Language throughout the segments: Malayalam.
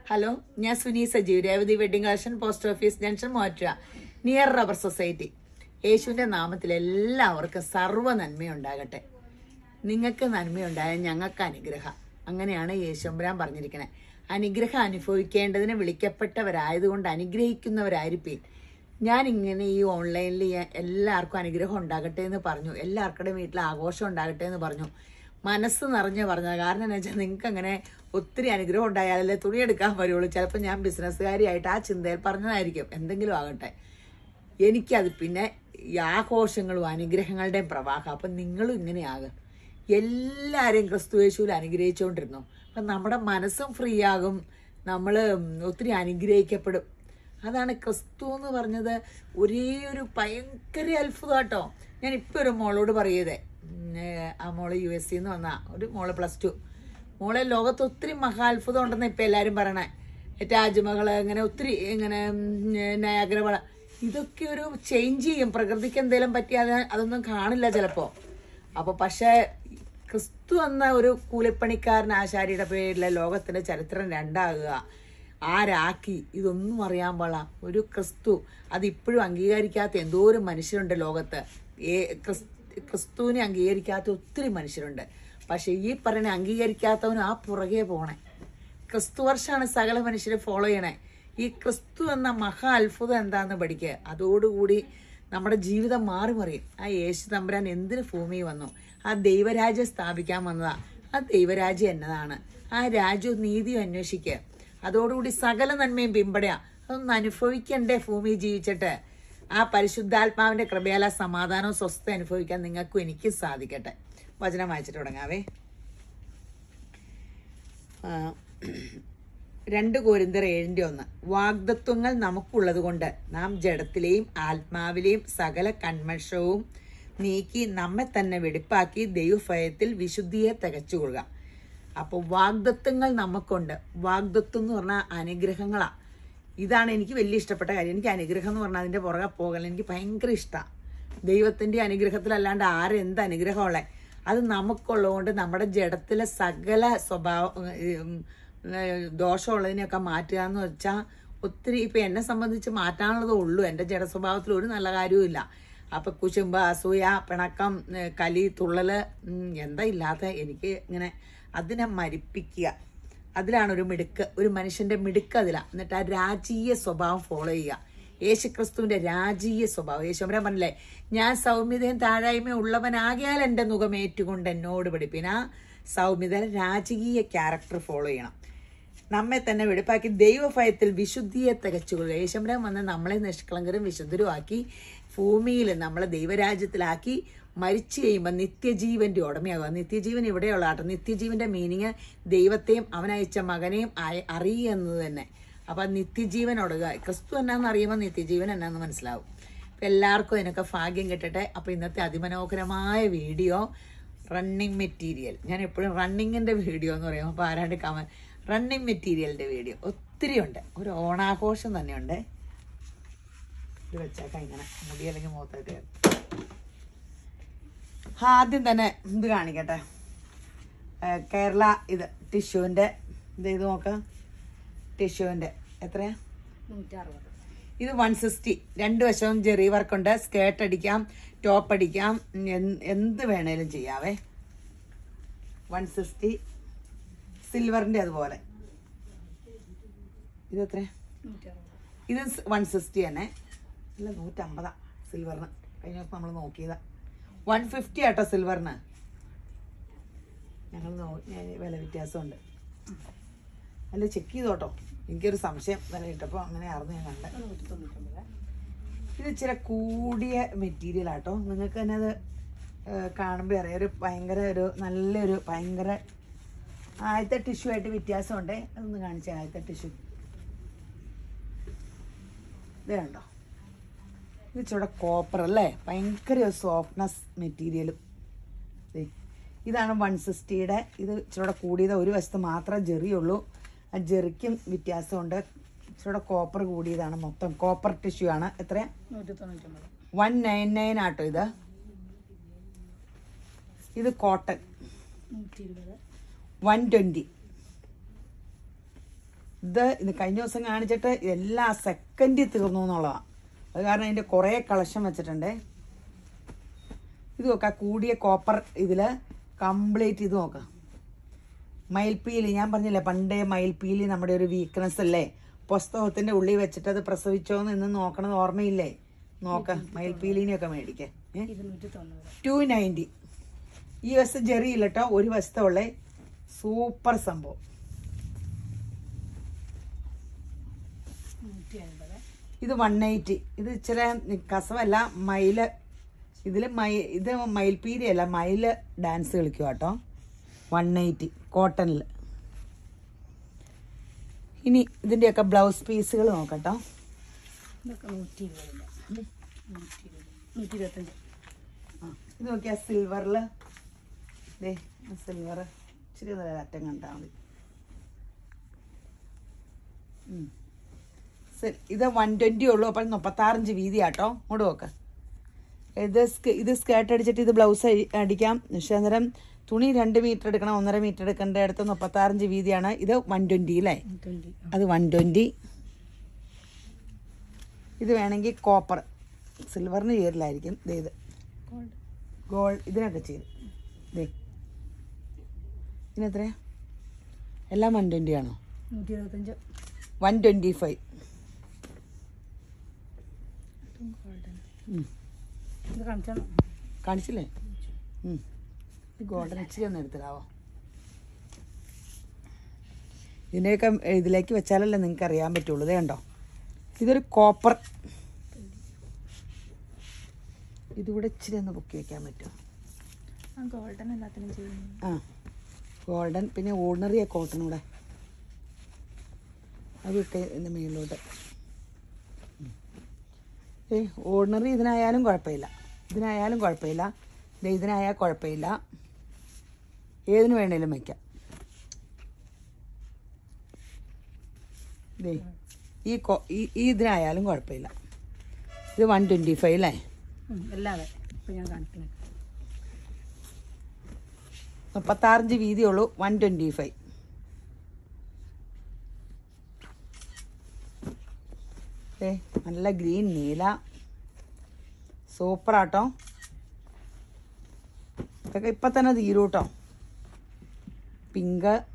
ഹലോ ഞാൻ Suni Sajeev Revathi wedding collection post office junction മോറ്റുക നിയർ റബ്ബർ സൊസൈറ്റി യേശുവിന്റെ നാമത്തിൽ എല്ലാവർക്കും സർവ്വ നന്മയുണ്ടാകട്ടെ നിങ്ങൾക്ക് നന്മയുണ്ടായ ഞങ്ങൾക്ക് അനുഗ്രഹം അങ്ങനെയാണ് യേശുമ്പരാൻ പറഞ്ഞിരിക്കുന്നത് അനുഗ്രഹം അനുഭവിക്കേണ്ടതിന് വിളിക്കപ്പെട്ടവരായതുകൊണ്ട് അനുഗ്രഹിക്കുന്നവരായിരിക്കും ഞാൻ ഇങ്ങനെ ഈ ഓൺലൈനിൽ എല്ലാവർക്കും അനുഗ്രഹം ഉണ്ടാകട്ടെ എന്ന് പറഞ്ഞു എല്ലാവർക്കുടെയും വീട്ടിൽ ആഘോഷം ഉണ്ടാകട്ടെ എന്ന് പറഞ്ഞു മനസ്സ് നിറഞ്ഞ് പറഞ്ഞത് കാരണം എന്ന് വെച്ചാൽ നിങ്ങൾക്ക് അങ്ങനെ ഒത്തിരി അനുഗ്രഹം ഉണ്ടായാലല്ലേ തുണിയെടുക്കാൻ വരുള്ളൂ ചിലപ്പോൾ ഞാൻ ബിസിനസ്സുകാരിയായിട്ട് ആ ചിന്തയിൽ പറഞ്ഞതായിരിക്കും എന്തെങ്കിലും ആകട്ടെ എനിക്കത് പിന്നെ ഈ ആഘോഷങ്ങളും അനുഗ്രഹങ്ങളുടെയും പ്രവാഹം അപ്പം നിങ്ങളും ഇങ്ങനെയാകും എല്ലാവരെയും ക്രിസ്തു യേശുവിൽ അനുഗ്രഹിച്ചുകൊണ്ടിരുന്നു അപ്പം നമ്മുടെ മനസ്സും ഫ്രീ ആകും നമ്മൾ ഒത്തിരി അനുഗ്രഹിക്കപ്പെടും അതാണ് ക്രിസ്തു എന്ന് പറഞ്ഞത് ഒരേ ഒരു ഭയങ്കര അത്ഭുതം കേട്ടോ ഞാൻ ഇപ്പോൾ ഒരു മോളോട് പറയതേ ആ മോള് യു എസ് സിന്ന് വന്ന ഒരു മോള് പ്ലസ് ടു മോളെ ലോകത്ത് ഒത്തിരി മഹാത്ഭുതം ഉണ്ടെന്ന് ഇപ്പം എല്ലാവരും പറയണേ താജ്മഹൽ ഇങ്ങനെ ഒത്തിരി ഇങ്ങനെ നയാഗ്ര വള ഇതൊക്കെ ഒരു ചേഞ്ച് ചെയ്യും പ്രകൃതിക്ക് എന്തെങ്കിലും പറ്റിയാൽ അതൊന്നും കാണില്ല ചിലപ്പോൾ അപ്പോൾ പക്ഷേ ക്രിസ്തു എന്ന ഒരു കൂലിപ്പണിക്കാരൻ ആശാരിയുടെ പേരിലെ ലോകത്തിന്റെ ചരിത്രം രണ്ടാകുക ആരാക്കി ഇതൊന്നും അറിയാൻ പാടില്ല ഒരു ക്രിസ്തു അത് ഇപ്പോഴും അംഗീകരിക്കാത്ത എന്തോരം മനുഷ്യരുണ്ട് ലോകത്ത് ഏ ക്രിസ് ക്രിസ്തുവിനെ അംഗീകരിക്കാത്ത ഒത്തിരി മനുഷ്യരുണ്ട് പക്ഷെ ഈ പറയുന്ന അംഗീകരിക്കാത്തവനും ആ പുറകെ പോണേ ക്രിസ്തു വർഷമാണ് സകല മനുഷ്യരെ ഫോളോ ചെയ്യണേ ഈ ക്രിസ്തു എന്ന മഹാ അത്ഭുതം എന്താന്ന് പഠിക്കുക അതോടുകൂടി നമ്മുടെ ജീവിതം മാറി മറിയും ആ യേശു തമ്പുരാൻ എന്തിന് ഭൂമി വന്നു ആ ദൈവരാജ്യം സ്ഥാപിക്കാൻ വന്നതാ ആ ദൈവരാജ്യം എന്നതാണ് ആ രാജ്യവും നീതിയും അന്വേഷിക്കുക അതോടുകൂടി സകല നന്മയും പിമ്പടയാ അതൊന്ന് അനുഭവിക്കണ്ടേ ഭൂമി ജീവിച്ചിട്ട് ആ പരിശുദ്ധാത്മാവിന്റെ കൃപയാല സമാധാനവും സ്വസ്ഥ അനുഭവിക്കാൻ നിങ്ങൾക്കും എനിക്കും സാധിക്കട്ടെ വചനം വായിച്ചിട്ട് തുടങ്ങാവേ ആ, രണ്ട് കോരിന്തർ ഏഴിന്റെ ഒന്ന് വാഗ്ദത്വങ്ങൾ നമുക്കുള്ളത് കൊണ്ട് നാം ജഡത്തിലെയും ആത്മാവിലെയും സകല കന്മഷവും നീക്കി നമ്മെ തന്നെ വെടിപ്പാക്കി ദൈവഭയത്തിൽ വിശുദ്ധിയെ തികച്ചുകൊള്ളുക അപ്പോൾ വാഗ്ദത്വങ്ങൾ നമുക്കുണ്ട് വാഗ്ദത്വം എന്ന് പറഞ്ഞാൽ അനുഗ്രഹങ്ങളാ ഇതാണ് എനിക്ക് വലിയ ഇഷ്ടപ്പെട്ട കാര്യം എനിക്ക് അനുഗ്രഹം എന്ന് പറഞ്ഞാൽ അതിന്റെ പുറകെ പോകൽ എനിക്ക് ഭയങ്കര ഇഷ്ടമാണ് ദൈവത്തിന്റെ അനുഗ്രഹത്തിലല്ലാണ്ട് ആരെന്ത് അനുഗ്രഹമുള്ളത് അത് നമുക്കുള്ളതുകൊണ്ട് നമ്മുടെ ജഡത്തിലെ സകല സ്വഭാവം ഉം, ഏഹ്, ദോഷമുള്ളതിനെയൊക്കെ മാറ്റുക എന്ന് വെച്ചാൽ ഒത്തിരി ഇപ്പൊ എന്നെ സംബന്ധിച്ച് മാറ്റാനുള്ളതേ ഉള്ളൂ എൻ്റെ ജഡ സ്വഭാവത്തിൽ ഒരു നല്ല കാര്യവും ഇല്ല അപ്പൊ കുശുമ്പ് അസൂയ പിണക്കം ഏഹ്, കലി തുള്ളല് ഉം, എന്താ ഇല്ലാത്ത എനിക്ക് ഇങ്ങനെ അതിനെ മരിപ്പിക്കുക അതിലാണ് ഒരു മിടുക്ക് ഒരു മനുഷ്യന്റെ മിടുക്ക് അതിലാണ് എന്നിട്ട് ആ രാജീയ സ്വഭാവം ഫോളോ ചെയ്യുക യേശുക്രിസ്തുവിന്റെ രാജീയ സ്വഭാവം യേശുമരാൻ പറഞ്ഞില്ലേ ഞാൻ സൗമ്യതയും താഴായ്മയും ഉള്ളവനാകിയാൽ എൻ്റെ മുഖം ഏറ്റുകൊണ്ട് എന്നോട് പഠിപ്പിന ആ സൗമ്യത രാജകീയ ക്യാരക്ടർ ഫോളോ ചെയ്യണം നമ്മെ തന്നെ വെടിപ്പാക്കി ദൈവഭയത്തിൽ വിശുദ്ധിയെ തികച്ചുകൊള്ളുക യേശുമരാൻ വന്ന് നമ്മളെ നിഷ്കളങ്കരും വിശുദ്ധരുമാക്കി ഭൂമിയിൽ നമ്മളെ ദൈവരാജ്യത്തിലാക്കി മരിച്ചു കഴിയുമ്പോൾ നിത്യജീവന്റെ ഉടമയാകുക നിത്യജീവൻ ഇവിടെയുള്ള ആട്ടോ നിത്യജീവന്റെ മീനിങ് ദൈവത്തെയും അവനയച്ച മകനെയും അയ- അറിയുക എന്നത് തന്നെ അപ്പൊ നിത്യജീവൻ ഒടുക ക്രിസ്തു എന്നാന്ന് അറിയുമ്പോൾ നിത്യജീവൻ എന്നാന്ന് മനസ്സിലാവും അപ്പൊ എല്ലാവർക്കും അതിനൊക്കെ ഭാഗ്യം കിട്ടട്ടെ അപ്പൊ ഇന്നത്തെ അതിമനോഹരമായ വീഡിയോ റണ്ണിങ് മെറ്റീരിയൽ ഞാൻ എപ്പോഴും റണ്ണിങ്ങിന്റെ വീഡിയോ എന്ന് പറയും അപ്പൊ ആരാണ്ട് കമൻ റണ്ണിങ് മെറ്റീരിയലിന്റെ വീഡിയോ ഒത്തിരി ഉണ്ട് ഒരു ഓണാഘോഷം തന്നെയുണ്ട് ഇത് വെച്ചേക്കാം ഇങ്ങനെ മുടി അല്ലെങ്കിൽ മുഖത്തായിട്ട് ആദ്യം തന്നെ ഇത് കാണിക്കട്ടെ ഏ, കേരള ഇത് ടിഷ്യൂവിൻ്റെ ഇത് ഇത് നോക്കാം ടിഷ്യൂവിൻ്റെ എത്രയാ ഇത് വൺ സിക്സ്റ്റി രണ്ട് വശവും ചെറിയ വർക്കുണ്ട് സ്കേർട്ട് അടിക്കാം ടോപ്പ് അടിക്കാം ഉം, എന്ത് എന്ത് വേണേലും ചെയ്യാവേ വൺ സിക്സ്റ്റി സിൽവറിൻ്റെ അതുപോലെ ഇത് എത്രയാ ഇത് വൺ സിക്സ്റ്റി തന്നെ അല്ല നൂറ്റമ്പതാ സിൽവറിന് കഴിഞ്ഞ ദിവസം നമ്മൾ നോക്കിയതാ വൺ ഫിഫ്റ്റി ആട്ടോ സിൽവറിന് ഞങ്ങൾ നോ- ഞാൻ വില വ്യത്യാസമുണ്ട് അല്ല ചെക്ക് ചെയ്തോട്ടോ എനിക്കൊരു സംശയം വില ഇട്ടപ്പോൾ അങ്ങനെ ആയിരുന്നു ഞാൻ കണ്ടത് ഇത് ഇച്ചിരി കൂടിയ മെറ്റീരിയൽ ആട്ടോ നിങ്ങൾക്ക് തന്നെ അത് കാണുമ്പോൾ അറിയാം ഒരു ഭയങ്കര ഒരു നല്ലൊരു ഭയങ്കര ആദ്യത്തെ ടിഷ്യൂ ആയിട്ട് വ്യത്യാസമുണ്ട് അതൊന്ന് കാണിച്ചേ ആദ്യത്തെ ടിഷ്യൂ ഇത് കണ്ടോ ഇത് ഇച്ചിരി കോപ്പർ അല്ലേ ഭയങ്കര സോഫ്റ്റ്നെസ് മെറ്റീരിയലും ഇതാണ് വൺ സിക്സ്റ്റിയുടെ ഇത് ഇച്ചിരി കൂടിയത് ഒരു വശത്ത് മാത്രമേ ജെറിയുള്ളൂ ആ ജെറിക്കും വ്യത്യാസമുണ്ട് ഇച്ചിരി കോപ്പർ കൂടിയതാണ് മൊത്തം കോപ്പർ ടിഷ്യൂ ആണ് എത്ര വൺ നയൻ നയൻ ആട്ടോ ഇത് ഇത് കോട്ടൺ വൺ ട്വൻറ്റി ഇത് ഇത് കഴിഞ്ഞ ദിവസം കാണിച്ചിട്ട് എല്ലാ സെക്കൻഡിൽ തീർന്നു എന്നുള്ളതാണ് അത് കാരണം അതിൻ്റെ കുറേ കളക്ഷൻ വെച്ചിട്ടുണ്ട് ഇത് നോക്കാം കൂടിയ കോപ്പർ ഇതിൽ കംപ്ലീറ്റ് ഇത് നോക്കാം മയിൽപ്പീലി ഞാൻ പറഞ്ഞില്ലേ പണ്ടേ മയിൽപ്പീലി നമ്മുടെ ഒരു വീക്ക്നെസ് അല്ലേ പുസ്തകത്തിന്റെ ഉള്ളിൽ വെച്ചിട്ട് അത് പ്രസവിച്ചോന്ന് ഇന്ന് നോക്കണത് ഓർമ്മയില്ലേ നോക്ക മയിൽപ്പീലിനെയൊക്കെ മേടിക്കേ ഇരുന്നൂറ്റി തൊണ്ണൂറ് ടു നയൻറ്റി ഈ വശത്ത് ജെറി ഇല്ല കേട്ടോ ഒരു വശത്തെ ഉള്ളേ സൂപ്പർ സംഭവം നൂറ്റി അൻപത് ഇത് വൺ എയ്റ്റി ഇത് ഇച്ചിരി കസവല്ല മയില് ഇതിൽ മൈ ഇത് മയിൽപ്പീലി അല്ല മയില് ഡാൻസ് കളിക്കുക കേട്ടോ വൺ എയ്റ്റി കോട്ടണിൽ ഇനി ഇതിൻ്റെയൊക്കെ ബ്ലൗസ് പീസുകൾ നോക്കട്ടോ ഇതൊക്കെ നൂറ്റി ഇരുപതില്ല നൂറ്റി ഇരുപത് നൂറ്റി ഇരുപത്തഞ്ച് ആ, ഇത് നോക്കിയാ സിൽവറിൽ ദേ സിൽവർ ഇച്ചിരി നല്ല അറ്റം കണ്ടാൽ മതി ഉം. സി- ഇത് വൺ ട്വൻറ്റി ഉള്ളൂ അപ്പം മുപ്പത്താറഞ്ച് വീതി ആട്ടോ ഇങ്ങോട്ട് നോക്ക് ഇത് സ്ക- ഇത് സ്കേർട്ട് അടിച്ചിട്ട് ഇത് ബ്ലൗസ് അടിക്കാം പക്ഷേ അന്നേരം തുണി രണ്ട് മീറ്റർ എടുക്കണം ഒന്നര മീറ്റർ എടുക്കേണ്ട അടുത്ത് മുപ്പത്താറഞ്ച് വീതിയാണ് ഇത് വൺ ട്വൻറ്റി അല്ലേ ട്വൻറ്റി അത് വൺ ട്വൻറ്റി ഇത് വേണമെങ്കിൽ കോപ്പർ സിൽവറിന് ചേരിലായിരിക്കും ദേ ഇത് ഗോൾഡ് ഗോൾഡ് ഇതിനൊക്കെ ചെയ്ത് ദേ ഇതിനെത്രയാ എല്ലാം വൺ ട്വൻറ്റി ആണോ നൂറ്റി ഇരുപത്തഞ്ച് വൺ ട്വൻറ്റി ഫൈവ് ഗോൾഡൻ ഇത് കാണിച്ചാൽ കാണിച്ചില്ലേ ഉം. ഇത് ഗോൾഡൻ ഇച്ചിരി ഒന്ന് എടുത്തിടാവോ ഇതിനെയൊക്കെ ഇതിലേക്ക് വെച്ചാലല്ലേ നിങ്ങൾക്ക് അറിയാൻ പറ്റുള്ളൂ ഇതേ കണ്ടോ ഇതൊരു കോപ്പർ ഇതുകൂടെ ഇച്ചിരി ഒന്ന് പൊക്കി വെക്കാൻ പറ്റുമോ ആ ഗോൾഡൻ എല്ലാത്തിനും ചെയ്യുന്നു ആ ഗോൾഡൻ പിന്നെ ഓർഡിനറി കോട്ടൺ കൂടെ അത് ഇട്ട് ഇതിൻ്റെ മേളിലോട്ട് ഏ ഓർഡിനറി ഇതിനായാലും കുഴപ്പമില്ല ഇതിനായാലും കുഴപ്പമില്ല ദേ ഇതിനായാൽ കുഴപ്പമില്ല ഏതിന് വേണേലും വയ്ക്കാം ദേ ഈ കൊ ഈ ഈ ഇതിനായാലും കുഴപ്പമില്ല ഇത് വൺ ട്വൻറ്റി ഫൈവ് അല്ലേ എല്ലാതെ ഇപ്പം ഞാൻ കാണിക്കുന്നത് മുപ്പത്താറഞ്ച് വീതിയുള്ളൂ വൺ ട്വൻറ്റി ഫൈവ് ഏ നല്ല ഗ്രീൻ നീല സൂപ്പറാട്ടോ ഇതൊക്കെ ഇപ്പം തന്നെ തീരും കേട്ടോ പിങ്ക്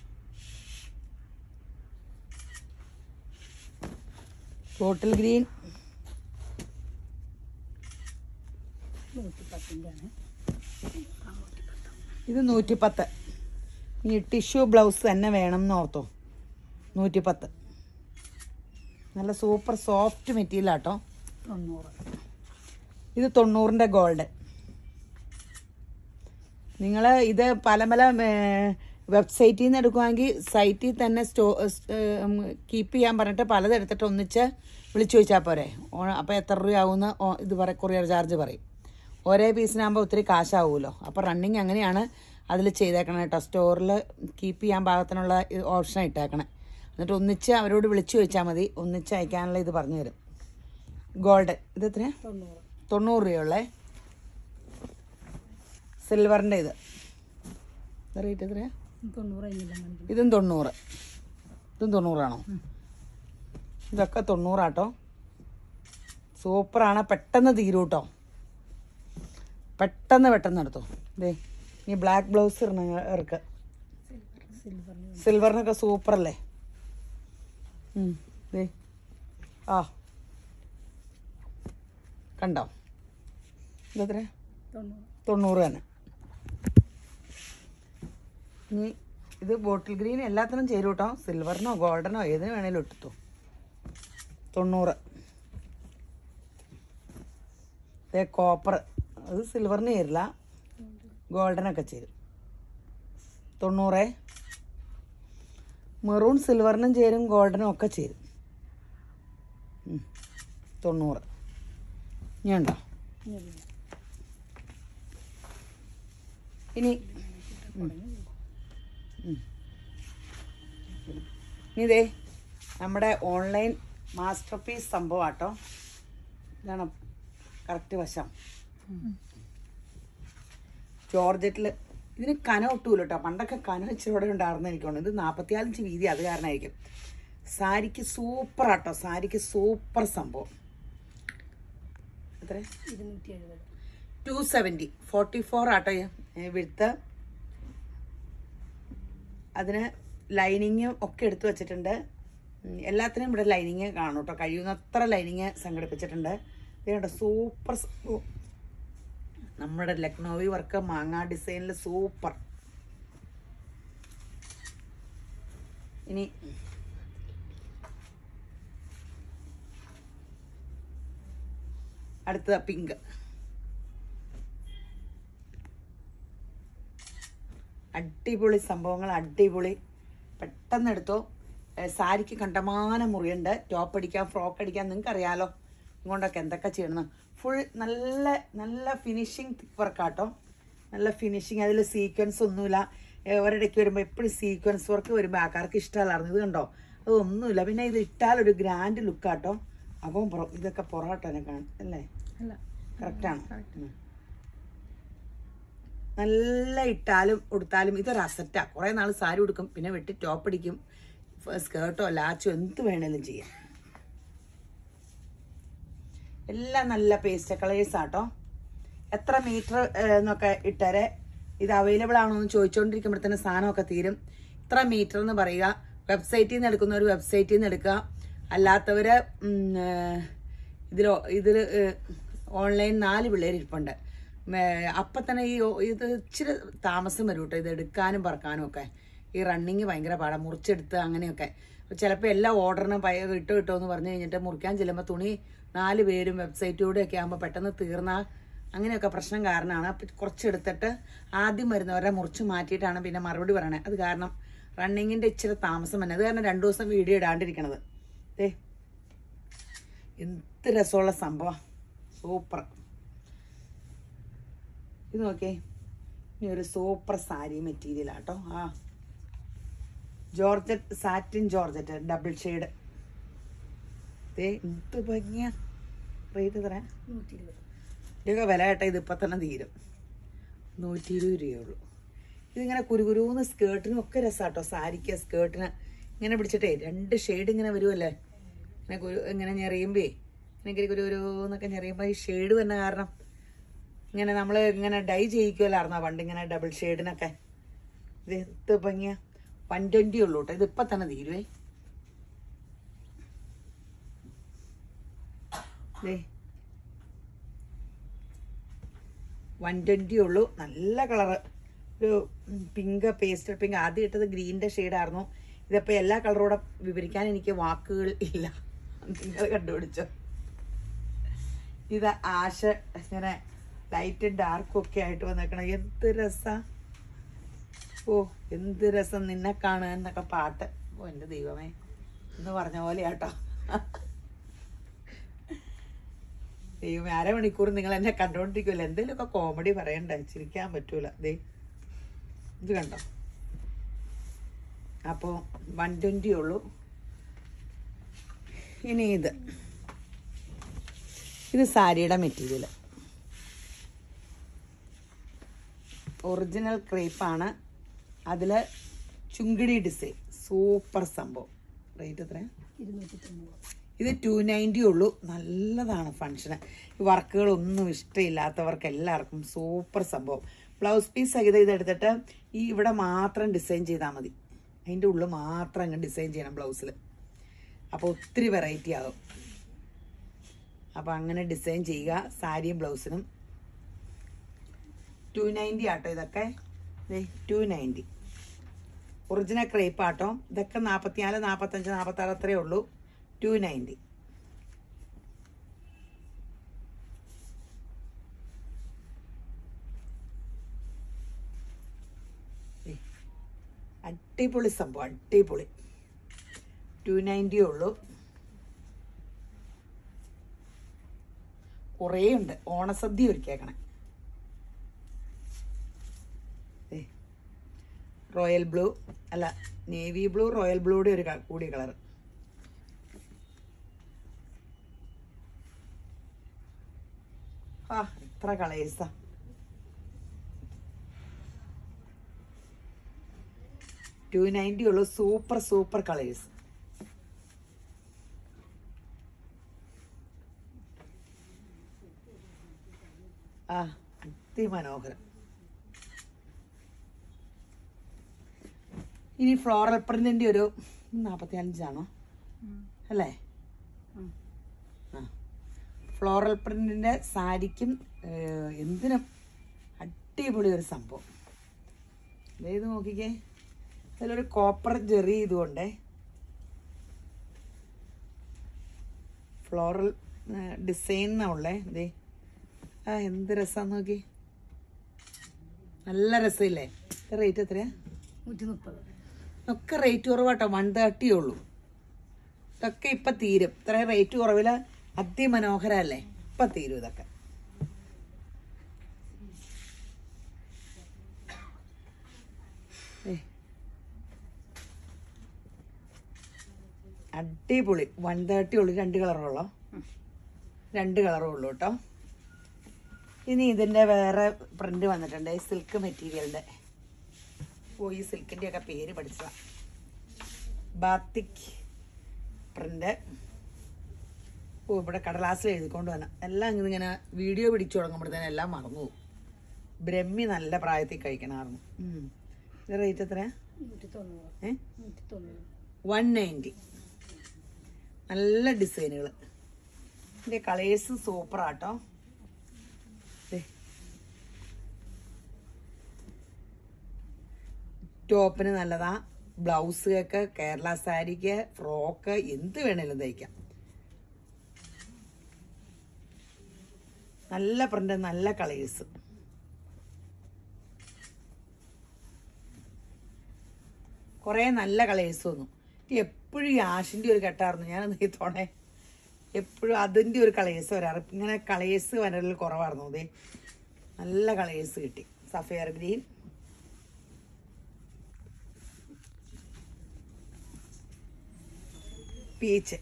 ബോട്ടിൽ ഗ്രീൻ നൂറ്റി പത്തിൻ്റെ ആണ് ഇത് നൂറ്റിപ്പത്ത് ഇനി ടിഷ്യൂ ബ്ലൗസ് തന്നെ വേണം എന്ന് ഓർത്തോ നൂറ്റിപ്പത്ത് നല്ല സൂപ്പർ സോഫ്റ്റ് മെറ്റീരിയൽ ആട്ടോ തൊണ്ണൂറ് ഇത് തൊണ്ണൂറിൻ്റെ ഗോൾഡ് നിങ്ങൾ ഇത് പല പല വെബ്സൈറ്റിൽ നിന്ന് എടുക്കുവാണെങ്കിൽ സൈറ്റിൽ തന്നെ സ്റ്റോ കീപ്പ് ചെയ്യാൻ പറഞ്ഞിട്ട് പലത് എടുത്തിട്ട് ഒന്നിച്ച് വിളിച്ചു ചോദിച്ചാൽ പോരെ അപ്പോൾ എത്ര രൂപയാവുമെന്ന് ഓ- ഇത് പറ കൊറിയർ ചാർജ് പറയും ഒരേ പീസിനാകുമ്പോൾ ഒത്തിരി കാശാവുമല്ലോ അപ്പോൾ റണ്ണിങ് അങ്ങനെയാണ് അതിൽ ചെയ്തേക്കണം കേട്ടോ സ്റ്റോറിൽ കീപ്പ് ചെയ്യാൻ പാകത്തിനുള്ള ഓപ്ഷൻ ഇട്ടേക്കണേ എന്നിട്ട് ഒന്നിച്ച് അവരോട് വിളിച്ചു ചോദിച്ചാൽ മതി ഒന്നിച്ച് അയക്കാനുള്ള ഇത് പറഞ്ഞു തരും ഗോൾഡ് ഇത് എത്രയാ തൊണ്ണൂറ് തൊണ്ണൂറ് രൂപയുള്ളേ സിൽവറിൻ്റെ ഇത് ഇത് റേറ്റ് എത്രയാ തൊണ്ണൂറ് കഴിഞ്ഞില്ല കാണിക്കുന്നു ഇതും തൊണ്ണൂറ് ഇതും തൊണ്ണൂറാണോ ഇതൊക്കെ തൊണ്ണൂറാട്ടോ സൂപ്പറാണ് പെട്ടെന്ന് തീരും കേട്ടോ പെട്ടെന്ന് പെട്ടെന്ന് എടുത്തോ ദേ ഈ ബ്ലാക്ക് ബ്ലൗസ് ഇറക്ക് സിൽവറിന് സിൽവറിനൊക്കെ സൂപ്പറല്ലേ ഉം, ദേ ആ കണ്ടോ ഇതെത്ര തൊണ്ണൂറ് തൊണ്ണൂറ് തന്നെ ഇനി ഇത് ബോട്ടിൽ ഗ്രീൻ എല്ലാത്തിനും ചേരും കേട്ടോ സിൽവറിനോ ഗോൾഡനോ ഏതിന് വേണേലും ഇട്ടിട്ടു തൊണ്ണൂറ് ദേ കോപ്പർ അത് സിൽവറിന് ചേരില്ല ഗോൾഡനൊക്കെ ചേരും തൊണ്ണൂറ് മെറൂൺ സിൽവറിനും ചേരും ഗോൾഡനും ഒക്കെ ചേരും ഉം. തൊണ്ണൂറ് ഇനി ഉണ്ടോ ഇല്ല. ഇനി ഉം. ഉം. ഇനി ഇതേ നമ്മുടെ ഓൺലൈൻ മാസ്റ്റർ പീസ് സംഭവം ആട്ടോ ഇതാണ് കറക്റ്റ് വശം ജോർജറ്റിൽ ഇതിന് കനം ഒട്ടൂല കേട്ടോ പണ്ടൊക്കെ കനം ഇച്ചിരി കൂടെ ഉണ്ടായിരുന്നു എനിക്കുണ്ട് ഇത് നാൽപ്പത്തിയാലഞ്ച് വീതി അത് കാരണമായിരിക്കും സാരിക്ക് സൂപ്പർ ആട്ടോ സാരിക്ക് സൂപ്പർ സംഭവം എത്ര ഇരുന്നൂറ്റി എഴുപത് ടു സെവൻറ്റി ഫോർട്ടി ഫോർ ആട്ടോ വിടുത്ത് അതിന് ലൈനിങ് ഒക്കെ എടുത്തു വെച്ചിട്ടുണ്ട് ഉം, എല്ലാത്തിനും ഇവിടെ ലൈനിങ് കാണും കേട്ടോ കഴിയുന്നത്ര ലൈനിങ് സംഘടിപ്പിച്ചിട്ടുണ്ട് ഇത് കണ്ടോ സൂപ്പർ നമ്മുടെ ലക്നോവി വർക്ക് മാങ്ങ ഡിസൈനിൽ സൂപ്പർ ഇനി അടുത്തത് പിങ്ക് അടിപൊളി സംഭവങ്ങൾ അടിപൊളി പെട്ടെന്ന് എടുത്തോ ഏ, സാരിക്ക് കണ്ടമാനം മുറിയുണ്ട് ടോപ്പ് അടിക്കാം ഫ്രോക്ക് അടിക്കാം നിങ്ങൾക്ക് അറിയാലോ ഇങ്ങോട്ടൊക്കെ എന്തൊക്കെ ചെയ്യണം ഫുൾ നല്ല നല്ല ഫിനിഷിങ് തിക്ക് വർക്കാട്ടോ നല്ല ഫിനിഷിങ് അതിൽ സീക്വൻസ് ഒന്നുമില്ല ഏ, ഒരിടയ്ക്ക് വരുമ്പോൾ എപ്പോഴും സീക്വൻസ് വർക്ക് വരുമ്പോൾ ആൾക്കാർക്ക് ഇഷ്ടമല്ലായിരുന്നു ഇത് കണ്ടോ അതൊന്നുമില്ല പിന്നെ ഇത് ഇട്ടാൽ ഒരു ഗ്രാൻഡ് ലുക്കാട്ടോ അപ്പം പുറ- ഇതൊക്കെ പൊറോട്ടനെ കാണും അല്ലേ അല്ല കറക്റ്റാണ് നല്ല ഇട്ടാലും ഉടുത്താലും ഇതൊരു അസറ്റാ കുറെ നാൾ സാരി ഉടുക്കും പിന്നെ വെട്ടി ടോപ്പ് അടിക്കും ഫ- സ്കേർട്ടോ ലാച്ചോ എന്ത് വേണേലും ചെയ്യാം എല്ലാം നല്ല പേസ്റ്റ് കളേഴ്സ് ആട്ടോ എത്ര മീറ്റർ എന്നൊക്കെ ഇട്ടരെ ഇത് അവൈലബിൾ ആണോ എന്ന് ചോദിച്ചുകൊണ്ടിരിക്കുമ്പോഴത്തേന് സാധനമൊക്കെ തീരും ഇത്ര മീറ്റർ എന്ന് പറയുക വെബ്സൈറ്റിൽ നിന്ന് എടുക്കുന്ന ഒരു വെബ്സൈറ്റിൽ നിന്ന് എടുക്കുക അല്ലാത്തവര് ഉം, ഏഹ്, ഇതിലോ ഇതിൽ ഓൺലൈൻ നാല് പിള്ളേർ ഇരിപ്പുണ്ട് മേ- അപ്പം തന്നെ ഈ ഓ- ഇത് ഇച്ചിരി താമസം വരും കേട്ടോ ഇത് എടുക്കാനും പറക്കാനും ഒക്കെ ഈ റണ്ണിങ് ഭയങ്കര പാടാണ് മുറിച്ചെടുത്ത് അങ്ങനെയൊക്കെ ചിലപ്പോൾ എല്ലാ ഓർഡറിനും പയ കിട്ടോ കിട്ടോ എന്ന് പറഞ്ഞു കഴിഞ്ഞിട്ട് മുറിക്കാൻ ചെല്ലുമ്പോൾ തുണി നാല് പേരും വെബ്സൈറ്റിലൂടെ ഒക്കെ ആകുമ്പോൾ പെട്ടെന്ന് തീർന്നാൽ അങ്ങനെയൊക്കെ പ്രശ്നം കാരണമാണ് അപ്പം കുറച്ചെടുത്തിട്ട് ആദ്യം വരുന്നവരെ മുറിച്ച് മാറ്റിയിട്ടാണ് പിന്നെ മറുപടി പറയണേ അത് കാരണം റണ്ണിങ്ങിൻ്റെ ഇച്ചിരി താമസം തന്നെ അത് കാരണം രണ്ടു ദിവസം വീഡിയോ ഇടാണ്ടിരിക്കണത് ദേ എന്ത് രസമുള്ള സംഭവം സൂപ്പർ ഇത് നോക്കിയേ ഇനി ഒരു സൂപ്പർ സാരി മെറ്റീരിയൽ ആട്ടോ ആ georgette satin georgette double shade ദേ എന്ത് ഭംഗിയാ റേറ്റ് എത്ര നൂറ്റി ഇരുപത് ഇതൊക്കെ വില കേട്ടാ ഇതിപ്പോൾ തന്നെ തീരും നൂറ്റി ഇരുപത് രൂപയുള്ളൂ ഇതിങ്ങനെ കുരുകുരുന്ന് സ്കേർട്ടിനും ഒക്കെ രസാട്ടോ സാരിക്ക് സ്കേർട്ടിന് ഇങ്ങനെ പിടിച്ചിട്ടേ രണ്ട് ഷെയ്ഡ് ഇങ്ങനെ വരുമല്ലേ ഇങ്ങനെ കുരു ഇങ്ങനെ ഞെറിയുമ്പേ ഇങ്ങനെ കുരു കുരു എന്നൊക്കെ ഞെറിയുമ്പോൾ ഈ ഷെയ്ഡ് തന്നെ കാരണം ഇങ്ങനെ നമ്മൾ ഇങ്ങനെ ഡൈ ചെയ്യിക്കുമല്ലായിരുന്നോ പണ്ട് ഇങ്ങനെ ഡബിൾ ഷെയ്ഡിനൊക്കെ ഇത് എന്ത് ഭംഗിയ വൺ ട്വൻറ്റി ഉള്ളൂ കേട്ടോ ഇത് ഇപ്പം തന്നെ തീരുവേ ദേ വൺ ട്വൻറ്റി ഉള്ളൂ നല്ല കളറ് ഒരു പിങ്ക് പേസ്റ്റൽ പിങ്ക് ആദ്യം ഇട്ടത് ഗ്രീനിൻ്റെ ഷെയ്ഡായിരുന്നു ഇതിപ്പോൾ എല്ലാ കളറൂടെ വിവരിക്കാൻ എനിക്ക് വാക്കുകൾ ഇല്ല നിങ്ങൾ കണ്ടുപിടിച്ചോ ഇത് ആഷ് ഇങ്ങനെ ലൈറ്റും ഡാർക്കും ഒക്കെ ആയിട്ട് വന്നേക്കണം എന്ത് രസാ ഓ എന്ത് രസം നിന്നെ കാണുക എന്നൊക്കെ പാട്ട് ഓ എൻ്റെ ദൈവമേ എന്ന് പറഞ്ഞ പോലെ ആട്ടോ ദൈവമേ അരമണിക്കൂർ നിങ്ങൾ എന്നെ കണ്ടോണ്ടിരിക്കുമല്ലോ എന്തെങ്കിലുമൊക്കെ കോമഡി പറയണ്ടേ ചിരിക്കാൻ പറ്റൂല ദേ ഇത് കണ്ടോ അപ്പോൾ വൺ ട്വൻറ്റി ഉള്ളൂ ഇനി ഇത് ഇത് സാരിയുടെ മെറ്റീരിയൽ ഒറിജിനൽ ക്രേപ്പാണ് അതിൽ ചുങ്കിടി ഡിസൈൻ സൂപ്പർ സംഭവം റേറ്റ് എത്രയാണ് ഇരുന്നൂറ്റി തൊണ്ണൂറ് ഇത് ടു നയൻറ്റി ഉള്ളൂ നല്ലതാണ് ഫങ്ഷന് ഈ വർക്കുകളൊന്നും ഇഷ്ടമില്ലാത്തവർക്ക് എല്ലാവർക്കും സൂപ്പർ സംഭവം ബ്ലൗസ് പീസ് സഹിതം ഇതെടുത്തിട്ട് ഈ ഇവിടെ മാത്രം ഡിസൈൻ ചെയ്താൽ മതി അതിൻ്റെ ഉള്ളിൽ മാത്രം അങ്ങ് ഡിസൈൻ ചെയ്യണം ബ്ലൗസിൽ അപ്പോൾ ഒത്തിരി വെറൈറ്റി ആകും അപ്പോൾ അങ്ങനെ ഡിസൈൻ ചെയ്യുക സാരിയും ബ്ലൗസിനും ടു നയൻറ്റി ആട്ടോ ഇതൊക്കെ ടു നയൻറ്റി ഒറിജിനൽ ക്രേപ്പ് ആട്ടോ ഇതൊക്കെ നാൽപ്പത്തിനാല് നാൽപ്പത്തഞ്ച് നാൽപ്പത്താറ് അത്രയേ ഉള്ളൂ ടു നയൻറ്റി അടിപൊളി സംഭവം അടിപൊളി ടു നയൻറ്റി ഉള്ളൂ കുറേ ഉണ്ട് ഓണസദ്യ ഒരുക്കിയേക്കണേ ദേ, റോയൽ ബ്ലൂ അല്ല നേവി ബ്ലൂ റോയൽ ബ്ലൂയുടെ ഒരു ക- കൂടിയ കളർ ആ എത്ര കളേഴ്സാ ടു നയൻറ്റി ഉള്ളൂ സൂപ്പർ സൂപ്പർ കളേഴ്സ് ആ അതിമനോഹരം ഇനി ഫ്ലോറൽ പ്രിന്റിന്റെ ഒരു നാൽപ്പത്തി അഞ്ചാണോ അല്ലേ ഉം. ആ ഫ്ലോറൽ പ്രിന്റിന്റെ സാരിക്കും ഏഹ്, എന്തിനും അടിപൊളി ഒരു സംഭവം ദേ ഇത് നോക്കിക്കേ അതിലൊരു കോപ്പർ ജെറി ഇതുകൊണ്ടേ ഫ്ലോറൽ ഡിസൈൻ ഉള്ളേ ദേ ആ എന്ത് രസാന്ന് നോക്കി നല്ല രസമില്ലേ റേറ്റ് എത്രയാ നൂറ്റി മുപ്പത് ഒക്കെ റേറ്റ് കുറവാട്ടോ വൺ തേർട്ടി ഉള്ളൂ ഇതൊക്കെ ഇപ്പൊ തീരും ഇത്ര റേറ്റ് കുറവില് അതിമനോഹരല്ലേ ഇപ്പൊ തീരും ഇതൊക്കെ ഏ. അടിപൊളി വൺ തേർട്ടി ഉള്ളു രണ്ട് കളറുള്ളോ രണ്ട് കളറും ഉള്ളു കേട്ടോ ഇനി ഇതിന്റെ വേറെ പ്രിന്റ് വന്നിട്ടുണ്ട് സിൽക്ക് മെറ്റീരിയലിന്റെ ഓ ഈ സിൽക്കിന്റെ ഒക്കെ പേര് പഠിച്ച ബാത്തിക് പ്രിന്റ് ഓ ഇവിടെ കടലാസിൽ എഴുതിക്കൊണ്ട് വന്ന എല്ലാം ഇങ്ങനെ ഇങ്ങനെ വീഡിയോ പിടിച്ചു തുടങ്ങുമ്പോഴത്തേനും എല്ലാം മറന്നു പോകും ബ്രഹ്മി നല്ല പ്രായത്തിൽ കഴിക്കണമായിരുന്നു ഉം. ഇത് റേറ്റ് എത്രയാ നൂറ്റി തൊണ്ണൂറ് ഏ നൂറ്റി തൊണ്ണൂറ് വൺ നയൻറ്റി നല്ല ഡിസൈനുകൾ ഇതിൻ്റെ കളേഴ്സ് സൂപ്പറാട്ടോ ദേ. ടോപ്പിന് നല്ലതാ ബ്ലൗസുകൾക്ക് കേരള സാരിക്ക് ഫ്രോക്ക് എന്ത് വേണേലും തയ്ക്കാം നല്ല പ്രിന്റ് നല്ല കളേഴ്സ് കുറേ നല്ല കളേഴ്സ് വന്നു എപ്പോഴും ഈ ആഷിൻ്റെ ഒരു കെട്ടായിരുന്നു ഞാൻ നെയ്ത്തോണെ എപ്പോഴും അതിൻ്റെ ഒരു കളേഴ്സ് വരാറ് ഇങ്ങനെ കളേഴ്സ് വരലിൽ കുറവായിരുന്നു അതെ നല്ല കളേഴ്സ് കിട്ടി സഫയർ ഗ്രീൻ പീച്ച്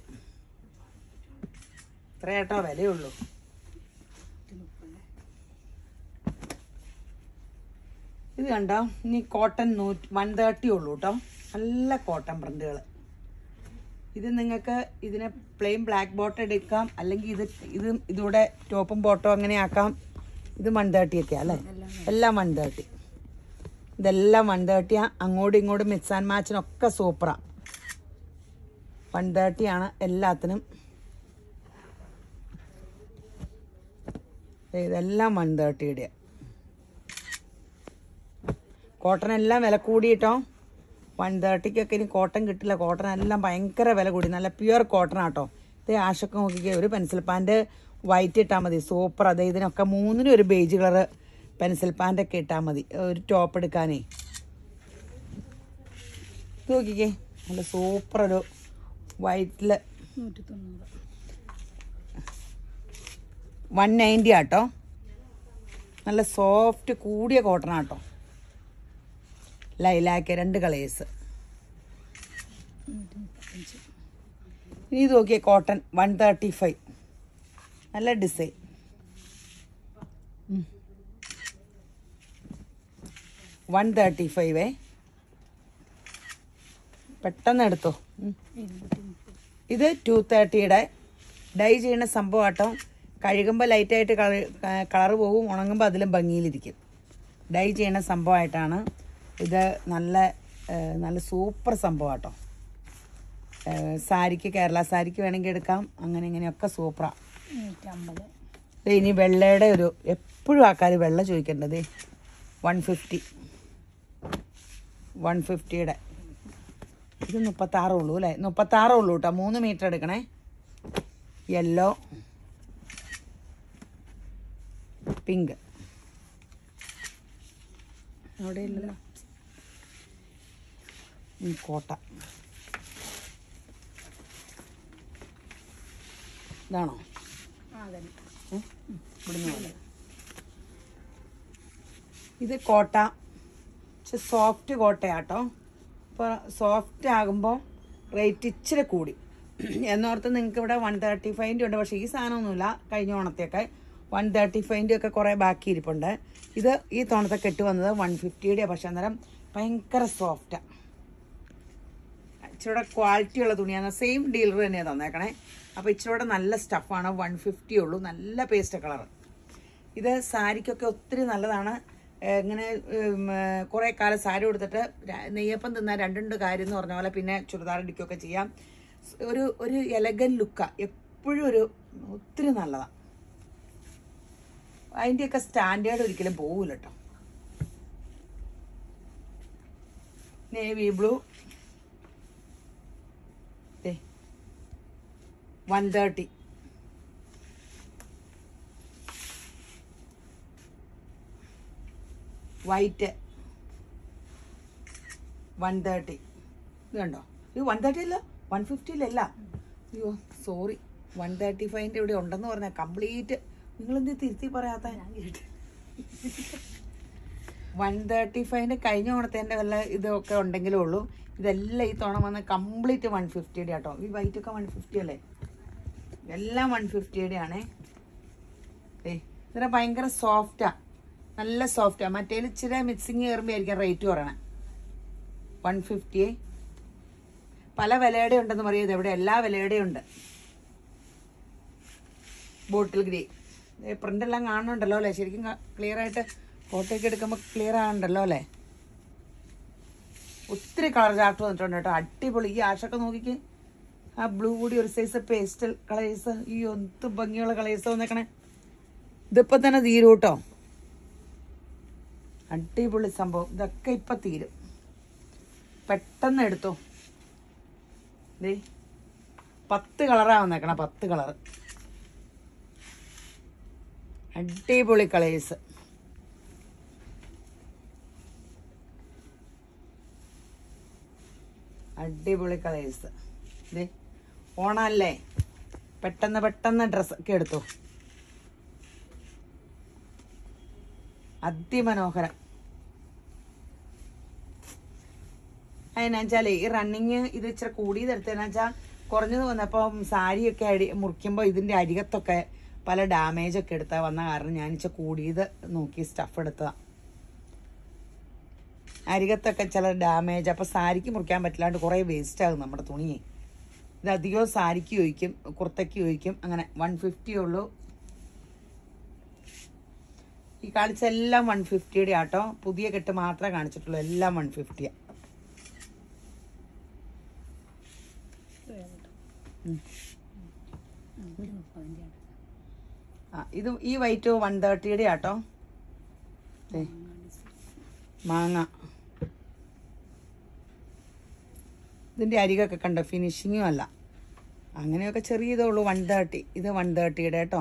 ഇത്ര കേട്ടോ വിലയുള്ളൂ നൂറ്റി മുപ്പത് ഇത് കണ്ടോ ഇനി കോട്ടൺ നൂറ്റി വൺ തേർട്ടി ഉള്ളൂ കേട്ടോ നല്ല കോട്ടൺ പ്രിന്റുകൾ ഇത് നിങ്ങൾക്ക് ഇതിനെ പ്ലെയിൻ ബ്ലാക്ക് ബോട്ടം എടുക്കാം അല്ലെങ്കിൽ ഇത് ഇത് ഇതൂടെ ടോപ്പും ബോട്ടോ അങ്ങനെ ആക്കാം ഇത് വൺ തേർട്ടി ഒക്കെ അല്ലേ എല്ലാം വൺ തേർട്ടി ഇതെല്ലാം വൺ തേർട്ടിയാ അങ്ങോട്ടും ഇങ്ങോട്ടും മിക്സ് ആൻഡ് മാച്ചിനൊക്കെ സൂപ്പറാ വൺ തേർട്ടി ആണ് എല്ലാത്തിനും ദേ ഇതെല്ലാം വൺ തേർട്ടിയുടെ കോട്ടൺ എല്ലാം വില കൂടിയിട്ടോ വൺ തേർട്ടിക്കൊക്കെ ഇനി കോട്ടൺ കിട്ടില്ല കോട്ടൺ എല്ലാം ഭയങ്കര വില കൂടി നല്ല പ്യുവർ കോട്ടൺ ആട്ടോ ഇത് ആശൊക്കെ നോക്കിക്കേ ഒരു പെൻസിൽ പാൻറ് വൈറ്റ് ഇട്ടാൽ മതി സൂപ്പർ അതെ ഇതിനൊക്കെ മൂന്നിനും ഒരു ബേജ് കളർ പെൻസിൽ പാൻറ്റൊക്കെ ഇട്ടാൽ മതി ഒരു ടോപ്പ് എടുക്കാനേ ഇത് നോക്കിക്കേ നല്ല സൂപ്പർ ഒരു വൈറ്റിൽ നൂറ്റി തൊണ്ണൂറ് വൺ നയൻറ്റി ആട്ടോ നല്ല സോഫ്റ്റ് കൂടിയ കോട്ടൺ ആട്ടോ ലൈലാക്ക് രണ്ട് കളേഴ്സ് നൂറ്റി മുപ്പത്തഞ്ച് ഇനി ഇത് നോക്കിയേ കോട്ടൺ വൺ തേർട്ടി ഫൈവ് നല്ല ഡിസൈൻ വൺ തേർട്ടി ഫൈവേ പെട്ടെന്ന് എടുത്തോ ഉം. ഇരുന്നൂറ്റി മുപ്പത് ഇത് ടു തേർട്ടിയുടെ ഡൈ ചെയ്യുന്ന സംഭവം ആട്ടോ കഴുകുമ്പോൾ ലൈറ്റായിട്ട് കളർ പോകും ഉണങ്ങുമ്പോൾ അതിലും ഭംഗിയിലിരിക്കും ഡൈ ചെയ്യുന്ന സംഭവമായിട്ടാണ് ഇത് നല്ല ആ, നല്ല സൂപ്പർ സംഭവം ആട്ടോ സാരിക്ക് കേരള സാരിക്ക് വേണമെങ്കിൽ എടുക്കാം അങ്ങനെ ഇങ്ങനെയൊക്കെ സൂപ്പറാണ് നൂറ്റി അമ്പത് ഇനി വെള്ളയുടെ ഒരു എപ്പോഴും ആൾക്കാർ വെള്ള ചോദിക്കേണ്ടത് വൺ ഫിഫ്റ്റി വൺ ഫിഫ്റ്റിയുടെ ഇത് മുപ്പത്താറേ ഉള്ളൂ അല്ലേ മുപ്പത്താറേ ഉള്ളൂ കേട്ടോ മൂന്ന് മീറ്റർ എടുക്കണേ യെല്ലോ പിങ്ക് അവിടെ ഇല്ലല്ലോ ഉം, കോട്ട ഇതാണോ ആ അതന്നെ ഏ? ഉം, ഇവിടുന്ന് പോലെ ഇത് കോട്ട പക്ഷെ സോഫ്റ്റ് കോട്ടയാട്ടോ ഇപ്പോൾ സോഫ്റ്റ് ആകുമ്പോൾ റേറ്റ് ഇച്ചിരി കൂടി എന്നോർത്ത് നിങ്ങൾക്ക് ഇവിടെ വൺ തേർട്ടി ഫൈവിൻ്റെ ഉണ്ട് പക്ഷേ ഈ സാധനമൊന്നുമില്ല കഴിഞ്ഞ ഓണത്തെയൊക്കെ വൺ തേർട്ടി ഫൈവിൻ്റെ ഒക്കെ കുറേ ബാക്കി ഇരിപ്പുണ്ട് ഇത് ഈ തോണത്തെ കെട്ട് വന്നത് വൺ ഫിഫ്റ്റിയുടെ പക്ഷേ അന്നേരം ഭയങ്കര സോഫ്റ്റാണ് ഇച്ചിരൂടെ ക്വാളിറ്റി ഉള്ള തുണിയാണ് സെയിം ഡീലർ തന്നെയാണ് തന്നേക്കണേ അപ്പോൾ ഇച്ചിരൂടെ നല്ല സ്റ്റഫാണ് വൺ ഫിഫ്റ്റി ഉള്ളൂ നല്ല പേസ്റ്റ് കളർ ഇത് സാരിക്കൊക്കെ ഒത്തിരി നല്ലതാണ് ഏഹ് ഇങ്ങനെ കുറേ കാലം സാരി കൊടുത്തിട്ട് ര- നെയ്യപ്പം തിന്നാൽ രണ്ടുണ്ട് കാര്യം എന്ന് പറഞ്ഞ പോലെ പിന്നെ ചുരിദാർ ഇടിക്കുകയൊക്കെ ചെയ്യാം സ് ഒരു ഒരു എലഗൻ ലുക്കാ എപ്പോഴും ഒരു ഒത്തിരി നല്ലതാണ് അതിൻ്റെയൊക്കെ സ്റ്റാൻഡേർഡ് ഒരിക്കലും പോകില്ല കേട്ടോ navy blue one thirty white one thirty ഇത് കണ്ടോ ഇത് വൺ തേർട്ടി അല്ല വൺ ഫിഫ്റ്റിയിലല്ല അയ്യോ സോറി വൺ തേർട്ടി ഫൈവിൻ്റെ ഇവിടെ ഉണ്ടെന്ന് പറഞ്ഞാൽ കംപ്ലീറ്റ് നിങ്ങളെന്ത് തിരുത്തി പറയാത്ത വൺ തേർട്ടി ഫൈവിൻ്റെ കഴിഞ്ഞ ഓണത്തേൻ്റെ വല്ല ഇതൊക്കെ ഉണ്ടെങ്കിലേ ഉള്ളൂ ഇതെല്ലാം ഈ തവണ വന്ന് കംപ്ലീറ്റ് വൺ ഫിഫ്റ്റിയുടെ കേട്ടോ ഈ വൈറ്റ് ഒക്കെ വൺ ഫിഫ്റ്റി അല്ലേ എല്ലാം വൺ ഫിഫ്റ്റിയുടെ ആണേ ഏ ഇതിന് ഭയങ്കര സോഫ്റ്റാ നല്ല സോഫ്റ്റാ മറ്റേതിൽ ഇച്ചിരി മിക്സിങ് കയറുമ്പോൾ ആയിരിക്കും റേറ്റ് പറയണേ വൺ ഫിഫ്റ്റി പല വിലയുടെ ഉണ്ടെന്ന് പറയുന്നത് ഇവിടെ എല്ലാ വിലയുടെയും ഉണ്ട് ബോട്ടിൽ ഗ്രീ പ്രിന്റ് എല്ലാം കാണുന്നുണ്ടല്ലോ അല്ലേ ശരിക്കും ക്ലിയർ ആയിട്ട് ഫോട്ടോ ഒക്കെ എടുക്കുമ്പോൾ ക്ലിയർ ആണുണ്ടല്ലോ അല്ലേ ഒത്തിരി കളർ ചാർട്ട് വന്നിട്ടുണ്ട് കേട്ടോ അടിപൊളി ഈ ആഷൊക്കെ നോക്കിക്ക് ആ ബ്ലൂ കൂടി ഒരു സൈസ് പേസ്റ്റൽ കളേഴ്സ് ഈ ഒത്ത് ഭംഗിയുള്ള കളേഴ്സ് വന്നേക്കണേ ഇതിപ്പോ തന്നെ തീരും കേട്ടോ അടിപൊളി സംഭവം ഇതൊക്കെ ഇപ്പൊ തീരും പെട്ടെന്ന് എടുത്തോ ദേ പത്ത് കളറാ വന്നേക്കണ പത്ത് കളർ അടിപൊളി കളേഴ്സ് അടിപൊളി കളേഴ്സ് ദേ ഓണല്ലേ പെട്ടെന്ന് പെട്ടെന്ന് ഡ്രസ്സൊക്കെ എടുത്തു അതിമനോഹരം അതിനാ വെച്ചാലേ ഈ റണ്ണിങ് ഇത് ഇച്ചിരി കൂടിയത് എടുത്തതെന്നു വെച്ചാൽ കുറഞ്ഞത് വന്നപ്പം സാരിയൊക്കെ അടി മുറിക്കുമ്പോൾ ഇതിന്റെ അരികത്തൊക്കെ പല ഡാമേജ് ഒക്കെ എടുത്താൽ വന്ന കാരണം ഞാൻ ഇച്ചിരി കൂടിയത് നോക്കി സ്റ്റഫ് എടുത്തതാ അരികത്തൊക്കെ ചില ഡാമേജ് അപ്പൊ സാരിക്ക് മുറിക്കാൻ പറ്റില്ലാണ്ട് കുറെ വേസ്റ്റ് ആകും നമ്മുടെ തുണിയെ ഇത് അധികവും സാരിക്ക് ചോദിക്കും കുർത്തയ്ക്ക് ചോദിക്കും അങ്ങനെ വൺ ഫിഫ്റ്റി ഉള്ളൂ ഈ കാണിച്ച എല്ലാം വൺ ഫിഫ്റ്റിയുടെ ആട്ടോ പുതിയ കെട്ട് മാത്രമേ കാണിച്ചിട്ടുള്ളൂ എല്ലാം വൺ ഫിഫ്റ്റിയാ ആ ഇത് ഈ വൈറ്റ് വൺ തേർട്ടിയുടെ ആട്ടോ ദേ, മാങ്ങ ഇതിന്റെ അരികൊക്കെ കണ്ടോ ഫിനിഷിങ്ങും അല്ല അങ്ങനെയൊക്കെ ചെറിയ ഇതേ ഉള്ളൂ വൺ തേർട്ടി ഇത് വൺ തേർട്ടിയുടെ കേട്ടോ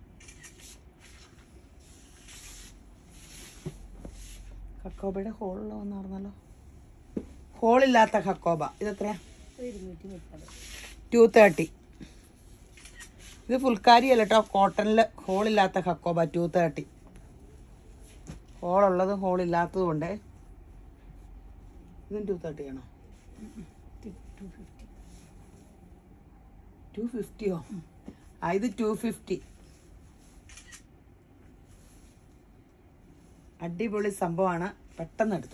ഹക്കോബയുടെ ഹോളുള്ള ഒന്ന് പറഞ്ഞല്ലോ ഹോളില്ലാത്ത ഹക്കോബ ഇതെത്രയാ ഇരുന്നൂറ്റി മുപ്പത് ടു തേർട്ടി ഇത് ഫുൾക്കാരി അല്ല കേട്ടോ കോട്ടണിൽ ഹോളില്ലാത്ത ഹക്കോബ ടു തേർട്ടി ഹോളുള്ളതും ഹോളില്ലാത്തതും ഉണ്ട് ഇതും ടു തേർട്ടി ആണോ ടു ഫിഫ്റ്റി ടു ഫിഫ്റ്റിയോ ആ ഇത് ടു ഫിഫ്റ്റി അടിപൊളി സംഭവമാണ് പെട്ടെന്ന് എടുത്തു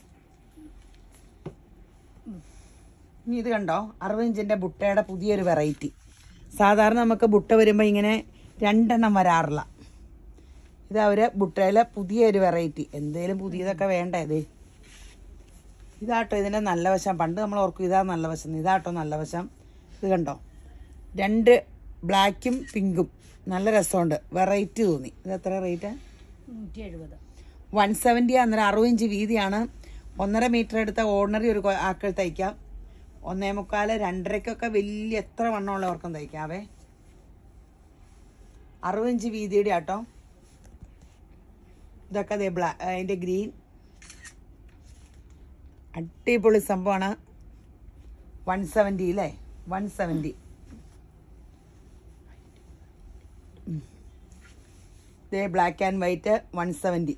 ഇനി ഇത് കണ്ടോ അറുപത് ഇഞ്ചിന്റെ ബുട്ടയുടെ പുതിയൊരു വെറൈറ്റി സാധാരണ നമുക്ക് ബുട്ട വരുമ്പോൾ ഇങ്ങനെ രണ്ടെണ്ണം വരാറില്ല ഇത് അവര് ബുട്ടയിലെ പുതിയൊരു വെറൈറ്റി എന്തേലും പുതിയതൊക്കെ വേണ്ടേ ഇത് ഇതാട്ടോ ഇതിന്റെ നല്ല വശം പണ്ട് നമ്മൾ ഓർക്കും ഇതാ നല്ല വശം ഇതാട്ടോ നല്ല വശം ഇത് കണ്ടോ രണ്ട് ബ്ലാക്കും പിങ്കും നല്ല രസമുണ്ട് വെറൈറ്റി തോന്നി ഇത് എത്ര റേറ്റ് നൂറ്റി എഴുപത് വൺ സെവൻറ്റി അന്നേരം അറുപത് ഇഞ്ച് വീതിയാണ് ഒന്നര മീറ്റർ എടുത്ത ഓർഡിനറി ഒരു കൊ- ആക്കൾ തയ്ക്കാം ഒന്നേ മുക്കാല് രണ്ടരക്കൊക്കെ വലിയ എത്ര വണ്ണമുള്ളവർക്കും തയ്ക്കാവേ അറുപത് ഇഞ്ച് വീതിയുടെ ആട്ടോ ഇതൊക്കെ ദേ ബ്ലാ അതിൻ്റെ ഗ്രീൻ അടിപൊളി സംഭവമാണ് വൺ സെവൻറ്റി അല്ലേ വൺ സെവൻറ്റി ദേ black and white one seventy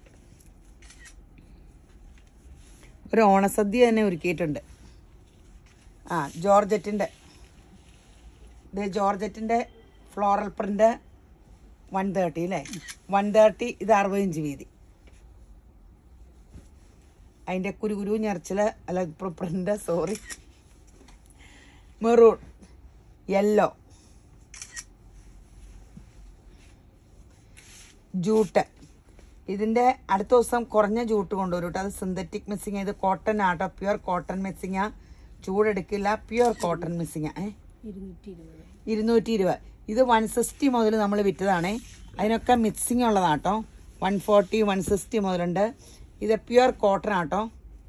ഒരു ഓണസദ്യ തന്നെ ഒരുക്കിയിട്ടുണ്ട് ആ ജോർജറ്റിൻ്റെ ഇത് ജോർജറ്റിൻ്റെ ഫ്ലോറൽ പ്രിൻ്റ് വൺ തേർട്ടി അല്ലേ വൺ തേർട്ടി ഇത് അറുപത് ഇഞ്ച് വീതി അതിൻ്റെ കുരു കുരു ഞെറച്ചിൽ അല്ല print sorry maroon yellow jute ഇതിൻ്റെ അടുത്ത ദിവസം കുറഞ്ഞ ജൂട്ട് കൊണ്ടുവരും കേട്ടോ അത് സിന്തറ്റിക് മിസ്സിങ് ഇത് കോട്ടൺ ആട്ടോ പ്യുവർ കോട്ടൺ മിസ്സിങ്ങാ ചൂടെടുക്കില്ല പ്യുവർ കോട്ടൺ മിസ്സിങ്ങാ ഏ ഇരുന്നൂറ്റി ഇരുപത് ഇരുന്നൂറ്റി ഇരുപത് ഇത് വൺ സിക്സ്റ്റി മുതൽ നമ്മൾ വിറ്റതാണേ അതിനൊക്കെ മിക്സിങ് ഉള്ളതാട്ടോ വൺ ഫോർട്ടി വൺ സിക്സ്റ്റി മുതലുണ്ട് ഇത് പ്യുവർ കോട്ടൺ ആട്ടോ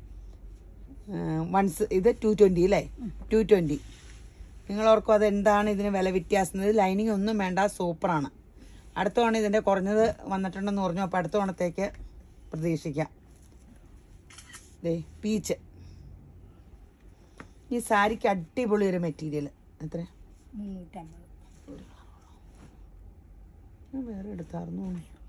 വൺ ഇത് ടു ട്വൻറ്റി അല്ലേ ടു ട്വൻറ്റി നിങ്ങൾ ഓർക്കും അത് എന്താണ് ഇതിന് വില വ്യത്യാസം ഇത് ലൈനിങ് ഒന്നും വേണ്ട സൂപ്പറാണ് അടുത്ത തവണ ഇതിൻ്റെ കുറഞ്ഞത് വന്നിട്ടുണ്ടെന്ന് പറഞ്ഞു അപ്പോൾ അടുത്ത തവണത്തേക്ക് പ്രതീക്ഷിക്കാം ദേ പീച്ച് ഈ സാരിക്ക് അടിപൊളി ഒരു മെറ്റീരിയൽ എത്ര മുന്നൂറ്റമ്പത് ഞാൻ വേറെ എടുത്തായിരുന്നു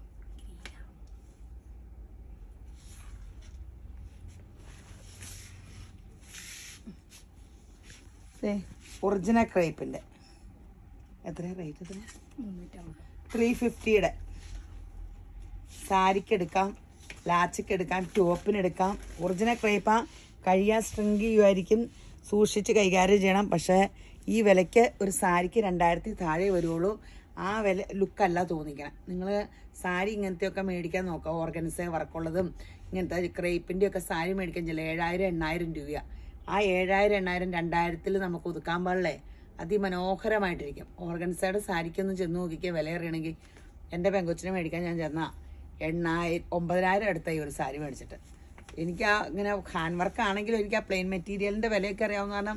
ഒറിജിനൽ ക്രേപ്പിൻ്റെ എത്രയാണ് റേറ്റ് എത്ര മുന്നൂറ്റമ്പത് ത്രീ ഫിഫ്റ്റിയുടെ സാരിക്ക് എടുക്കാം ലാച്ചയ്ക്ക് എടുക്കാം ടോപ്പിന് എടുക്കാം ഒറിജിനൽ ക്രേപ്പാ കഴിയാൻ സ്ട്രിങ്ക് ചെയ്യുമായിരിക്കും സൂക്ഷിച്ച് കൈകാര്യം ചെയ്യണം പക്ഷേ ഈ വിലയ്ക്ക് ഒരു സാരിക്ക് രണ്ടായിരത്തി താഴെ വരുള്ളൂ ആ വില ലുക്കല്ല തോന്നിക്കണം നിങ്ങൾ സാരി ഇങ്ങനത്തെയൊക്കെ മേടിക്കാൻ നോക്കുക ഓർഗൻസ് വർക്കുള്ളതും ഇങ്ങനത്തെ ക്രേപ്പിൻ്റെ ഒക്കെ സാരി മേടിക്കാൻ ചെല്ലുക ഏഴായിരം എണ്ണായിരം രൂപയാണ് ആ ഏഴായിരം എണ്ണായിരം രണ്ടായിരത്തിൽ നമുക്ക് ഒതുക്കാൻ പാടില്ലേ അതിമനോഹരമായിട്ടിരിക്കും ഓർഗൻസയുടെ സാരിക്കൊന്നും ചെന്ന് നോക്കിക്കുക വില അറിയണമെങ്കിൽ എൻ്റെ പെങ്കൊച്ചിനെ മേടിക്കാൻ ഞാൻ ചെന്നാ എണ്ണായിരം ഒമ്പതിനായിരം അടുത്തായി ഒരു സാരി മേടിച്ചിട്ട് എനിക്ക് ആ ഇങ്ങനെ ഹാൻഡ് വർക്ക് ആണെങ്കിലും എനിക്ക് ആ പ്ലെയിൻ മെറ്റീരിയലിൻ്റെ വിലയൊക്കെ അറിയാവുന്ന കാരണം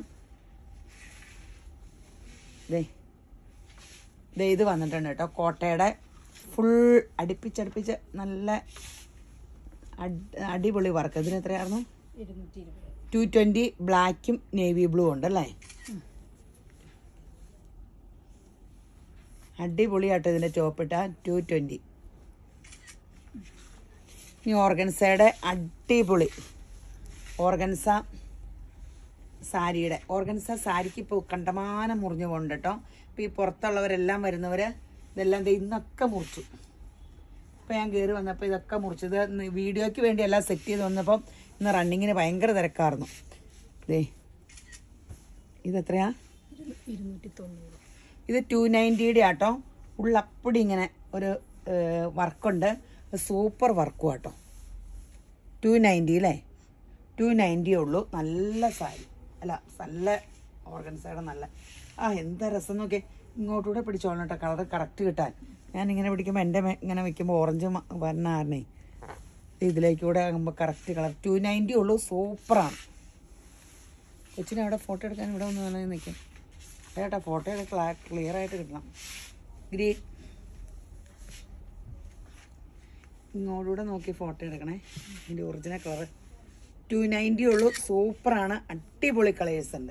ദേ ദേ ഇത് വന്നിട്ടുണ്ട് കേട്ടോ കോട്ടയുടെ ഫുൾ അടുപ്പിച്ചടുപ്പിച്ച് നല്ല അടി- അടിപൊളി വർക്ക് ഇതിന് എത്രയായിരുന്നു ഇരുന്നൂറ്റി ഇരുപത് ടു ട്വൻറ്റി ബ്ലാക്കും നേവി ബ്ലൂ ഉണ്ടല്ലേ അടിപൊളിയാട്ടോ ഇതിൻ്റെ ടോപ്പിട്ട ടു ട്വൻറ്റി ഇനി ഓർഗൻസയുടെ അടിപൊളി ഓർഗൻസ സാരിയുടെ ഓർഗൻസ സാരിക്ക് ഇപ്പോൾ കണ്ടമാനം മുറിഞ്ഞു പോകുന്നുണ്ട് കേട്ടോ ഇപ്പോൾ ഈ പുറത്തുള്ളവരെല്ലാം വരുന്നവർ ഇതെല്ലാം ദേ ഇന്നൊക്കെ മുറിച്ചു ഇപ്പോൾ ഞാൻ കയറി വന്നപ്പോൾ ഇതൊക്കെ മുറിച്ചത് ഇന്ന് വീഡിയോയ്ക്ക് വേണ്ടി എല്ലാം സെറ്റ് ചെയ്ത് വന്നപ്പോൾ ഇന്ന് റണ്ണിങ്ങിന് ഭയങ്കര തിരക്കായിരുന്നു ദേ ഇതെത്രയാ ഇരു- ഇരുന്നൂറ്റി തൊണ്ണൂറ് ഇത് ടു നയൻറ്റിയുടെ ആട്ടോ ഉള്ളപ്പടി ഇങ്ങനെ ഒരു വർക്കുണ്ട് സൂപ്പർ വർക്കും ആട്ടോ ടു നയൻറ്റി അല്ലേ ടു നയൻറ്റിയേ ഉള്ളൂ നല്ല സാരി അല്ല നല്ല ഓർഗൻസയുടെ നല്ല ആ എന്താ രസം നോക്കിയേ ഇങ്ങോട്ടൂടെ പിടിച്ചോളണം കേട്ടോ കളർ കറക്റ്റ് കിട്ടാൻ ഞാൻ ഇങ്ങനെ പിടിക്കുമ്പോൾ എൻ്റെ മേ- ഇങ്ങനെ വെക്കുമ്പോൾ ഓറഞ്ച് വരണ കാരണേ ഇതിലേക്കൂടെ ആകുമ്പോൾ കറക്റ്റ് കളർ ടു നയൻറ്റി ഉള്ളൂ സൂപ്പറാണ് കൊച്ചിനെ അവിടെ ഫോട്ടോ എടുക്കാൻ ഇവിടെ ഒന്ന് വേണമെങ്കിൽ നിൽക്കും ചേട്ടാ ഫോട്ടോ ക്ലിയർ ആയിട്ട് കിട്ടണം ഗ്രീൻ ഇങ്ങോട്ടൂടെ നോക്കി ഫോട്ടോ എടുക്കണേ ഇതിൻ്റെ ഒറിജിനൽ കളർ ടു നയൻറ്റി ഉള്ളൂ സൂപ്പറാണ് അടിപൊളി കളേഴ്സ് ഉണ്ട്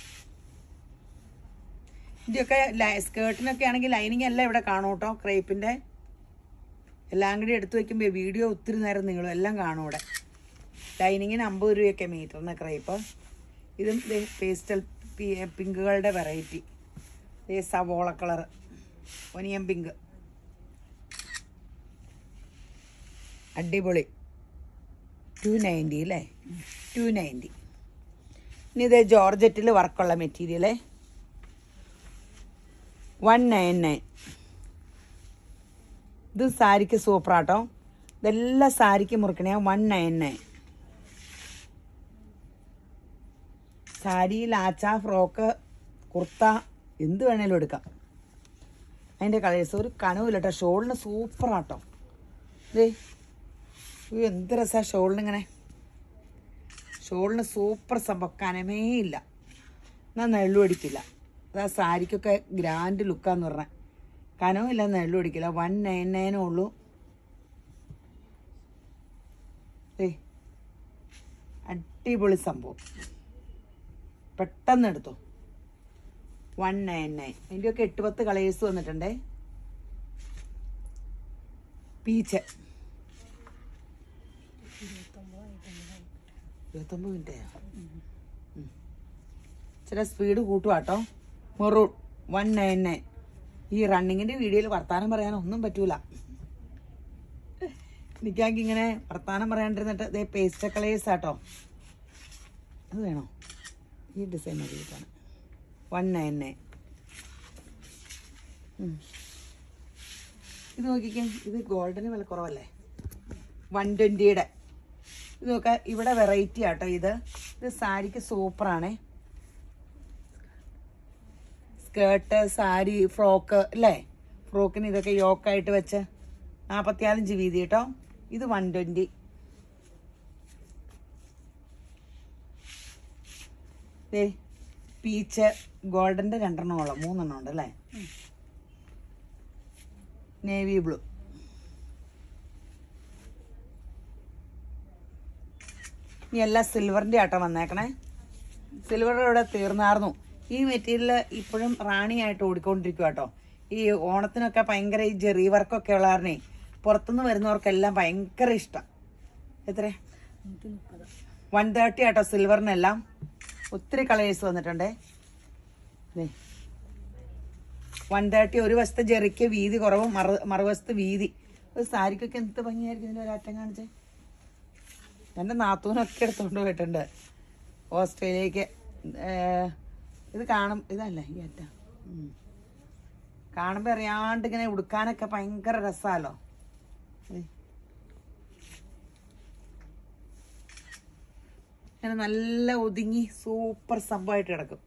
ഇതിൻ്റെയൊക്കെ സ്കേർട്ടിനൊക്കെ ആണെങ്കിൽ ലൈനിങ് എല്ലാം ഇവിടെ കാണും കേട്ടോ ക്രേപ്പിൻ്റെ എല്ലാം കൂടി എടുത്തു വെക്കുമ്പോൾ വീഡിയോ ഒത്തിരി നേരം നിങ്ങളും എല്ലാം കാണും ഇവിടെ ലൈനിങ്ങിന് അമ്പത് രൂപയൊക്കെ മീറ്ററിന് ക്രേപ്പ് ഇതും പേസ്റ്റൽ പിങ്കുകളുടെ വെറൈറ്റി ദേ സവോള കളർ ഒനിയൻ പിങ്ക് അടിപൊളി ടു നയൻറ്റി അല്ലേ ടു നയൻറ്റി ഇനി ഇത് ജോർജറ്റിൽ വർക്കുള്ള മെറ്റീരിയലേ വൺ നയൻ നയൻ ഇത് സാരിക്ക് സൂപ്പറാട്ടോ ഇതെല്ലാം സാരിക്ക് മുറിക്കണേ വൺ നയൻ നയൻ സാരി ലാച്ച ഫ്രോക്ക് കുർത്ത എന്ത് വേണേലും എടുക്കാം അതിൻ്റെ കളേഴ്സ് ഒരു കനവില്ല കേട്ടോ ഷോളിന് സൂപ്പറാട്ടോ ദേ അയ്യോ എന്ത് രസമാണ് ഷോളിന് ഇങ്ങനെ ഷോളിന് സൂപ്പർ സംഭവം കനമേ ഇല്ല എന്നാൽ നെള്ളു അടിക്കില്ല അതാ സാരിക്കൊക്കെ ഗ്രാൻഡ് ലുക്കാന്ന് പറഞ്ഞാൽ കനവുമില്ല നെള്ളു അടിക്കില്ല വൺ നയൻ നയനേ ഉള്ളൂ ദേ അടിപൊളി സംഭവം പെട്ടെന്ന് എടുത്തോ വൺ നയൻ നയൻ അതിൻ്റെയൊക്കെ എട്ട് പത്ത് കളേഴ്സ് വന്നിട്ടുണ്ടേ പീച്ച് ഇരുപത്തൊമ്പത് മിനിറ്റ് ചില സ്പീഡ് കൂട്ടുവാട്ടോ മെറൂൺ വൺ നയൻ നയൻ ഈ റണ്ണിങ്ങിൻ്റെ വീഡിയോയിൽ വർത്താനം പറയാൻ ഒന്നും പറ്റൂല എനിക്കാണെങ്കിൽ ഇങ്ങനെ വർത്താനം പറയാണ്ടിരുന്നിട്ട് ഇതേ പേസ്റ്റ് കളേഴ്സ് ആട്ടോ അത് വേണോ ഈ ഡിസൈൻ മതി കിട്ടാണ് വൺ നയൻ നയൻ ഇത് നോക്കിക്കേ ഇത് ഗോൾഡന് വില കുറവല്ലേ വൺ ട്വൻറ്റിയുടെ ഇത് നോക്ക ഇവിടെ വെറൈറ്റി ആട്ടോ ഇത് ഇത് സാരിക്ക് സൂപ്പറാണേ സ്കേർട്ട് സാരി ഫ്രോക്ക് അല്ലേ ഫ്രോക്കിന് ഇതൊക്കെ യോക്കായിട്ട് വെച്ച് നാൽപ്പത്തിനാലഞ്ച് വീതി കേട്ടോ ഇത് വൺ ട്വൻറ്റി ദേ പീച്ച് ഗോൾഡൻ്റെ രണ്ടെണ്ണമോളം മൂന്നെണ്ണം ഉണ്ട് അല്ലേ നേവി ബ്ലൂ ഇനി എല്ലാം സിൽവറിൻ്റെ ആട്ടോ വന്നേക്കണേ സിൽവറുടെ ഇവിടെ തീർന്നായിരുന്നു ഈ മെറ്റീരിയൽ ഇപ്പോഴും റാണിയായിട്ട് ഓടിക്കൊണ്ടിരിക്കുക കേട്ടോ ഈ ഓണത്തിനൊക്കെ ഭയങ്കര ഈ ജെറി വർക്കൊക്കെ ഉള്ള കാരണേ പുറത്തുനിന്ന് വരുന്നവർക്കെല്ലാം ഭയങ്കര ഇഷ്ടം എത്ര നൂറ്റി മുപ്പത് വൺ തേർട്ടി ആട്ടോ സിൽവറിനെല്ലാം ഒത്തിരി കളേഴ്സ് വന്നിട്ടുണ്ടേ വൺ തേർട്ടി ഒരു വശത്തെ ജെറിക്ക് വീതി കുറവും മറു മറുവശത്ത് വീതി ഒരു സാരിക്കൊക്കെ എന്ത് ഭംഗിയായിരിക്കും ഇതിൻ്റെ ഒരറ്റം കാണിച്ചേ എൻ്റെ നാത്തൂനൊക്കെ എടുത്തുകൊണ്ട് പോയിട്ടുണ്ട് ഓസ്ട്രേലിയക്ക് ഏർ, ഇത് കാണും ഇതല്ല ഈ അറ്റ ഉം. കാണുമ്പോൾ അറിയാണ്ട് ഇങ്ങനെ ഉടുക്കാനൊക്കെ ഭയങ്കര രസമല്ലോ ഇങ്ങനെ നല്ല ഒതുങ്ങി സൂപ്പർ സംഭവമായിട്ട് കിടക്കും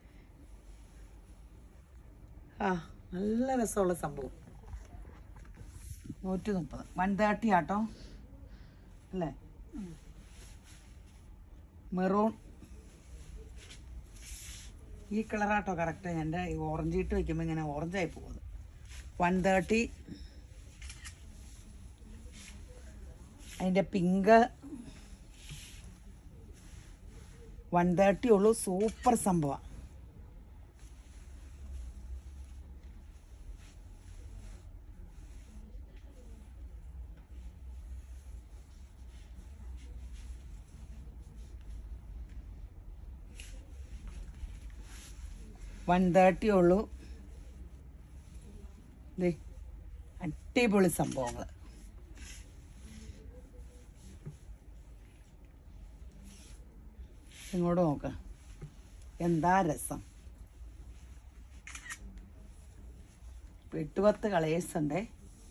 ആ നല്ല രസമുള്ള സംഭവം നൂറ്റി മുപ്പത് വൺ തേർട്ടി ആട്ടോ അല്ലേ മെറൂൺ ഈ കളറാട്ടോ കറക്റ്റ് എൻ്റെ ഓറഞ്ച് ഇട്ട് വെക്കുമ്പോൾ ഇങ്ങനെ ഓറഞ്ചായി പോകുന്നത് വൺ തേർട്ടി അതിൻ്റെ പിങ്ക് വൺ തേർട്ടി ഉള്ളൂ സൂപ്പർ സംഭവം വൺ തേർട്ടി ഉള്ളൂ ദേ അടിപൊളി സംഭവങ്ങൾ ഇങ്ങോട്ട് നോക്ക എന്താ രസം എട്ട് പത്ത് കളേഴ്സ് ഉണ്ടേ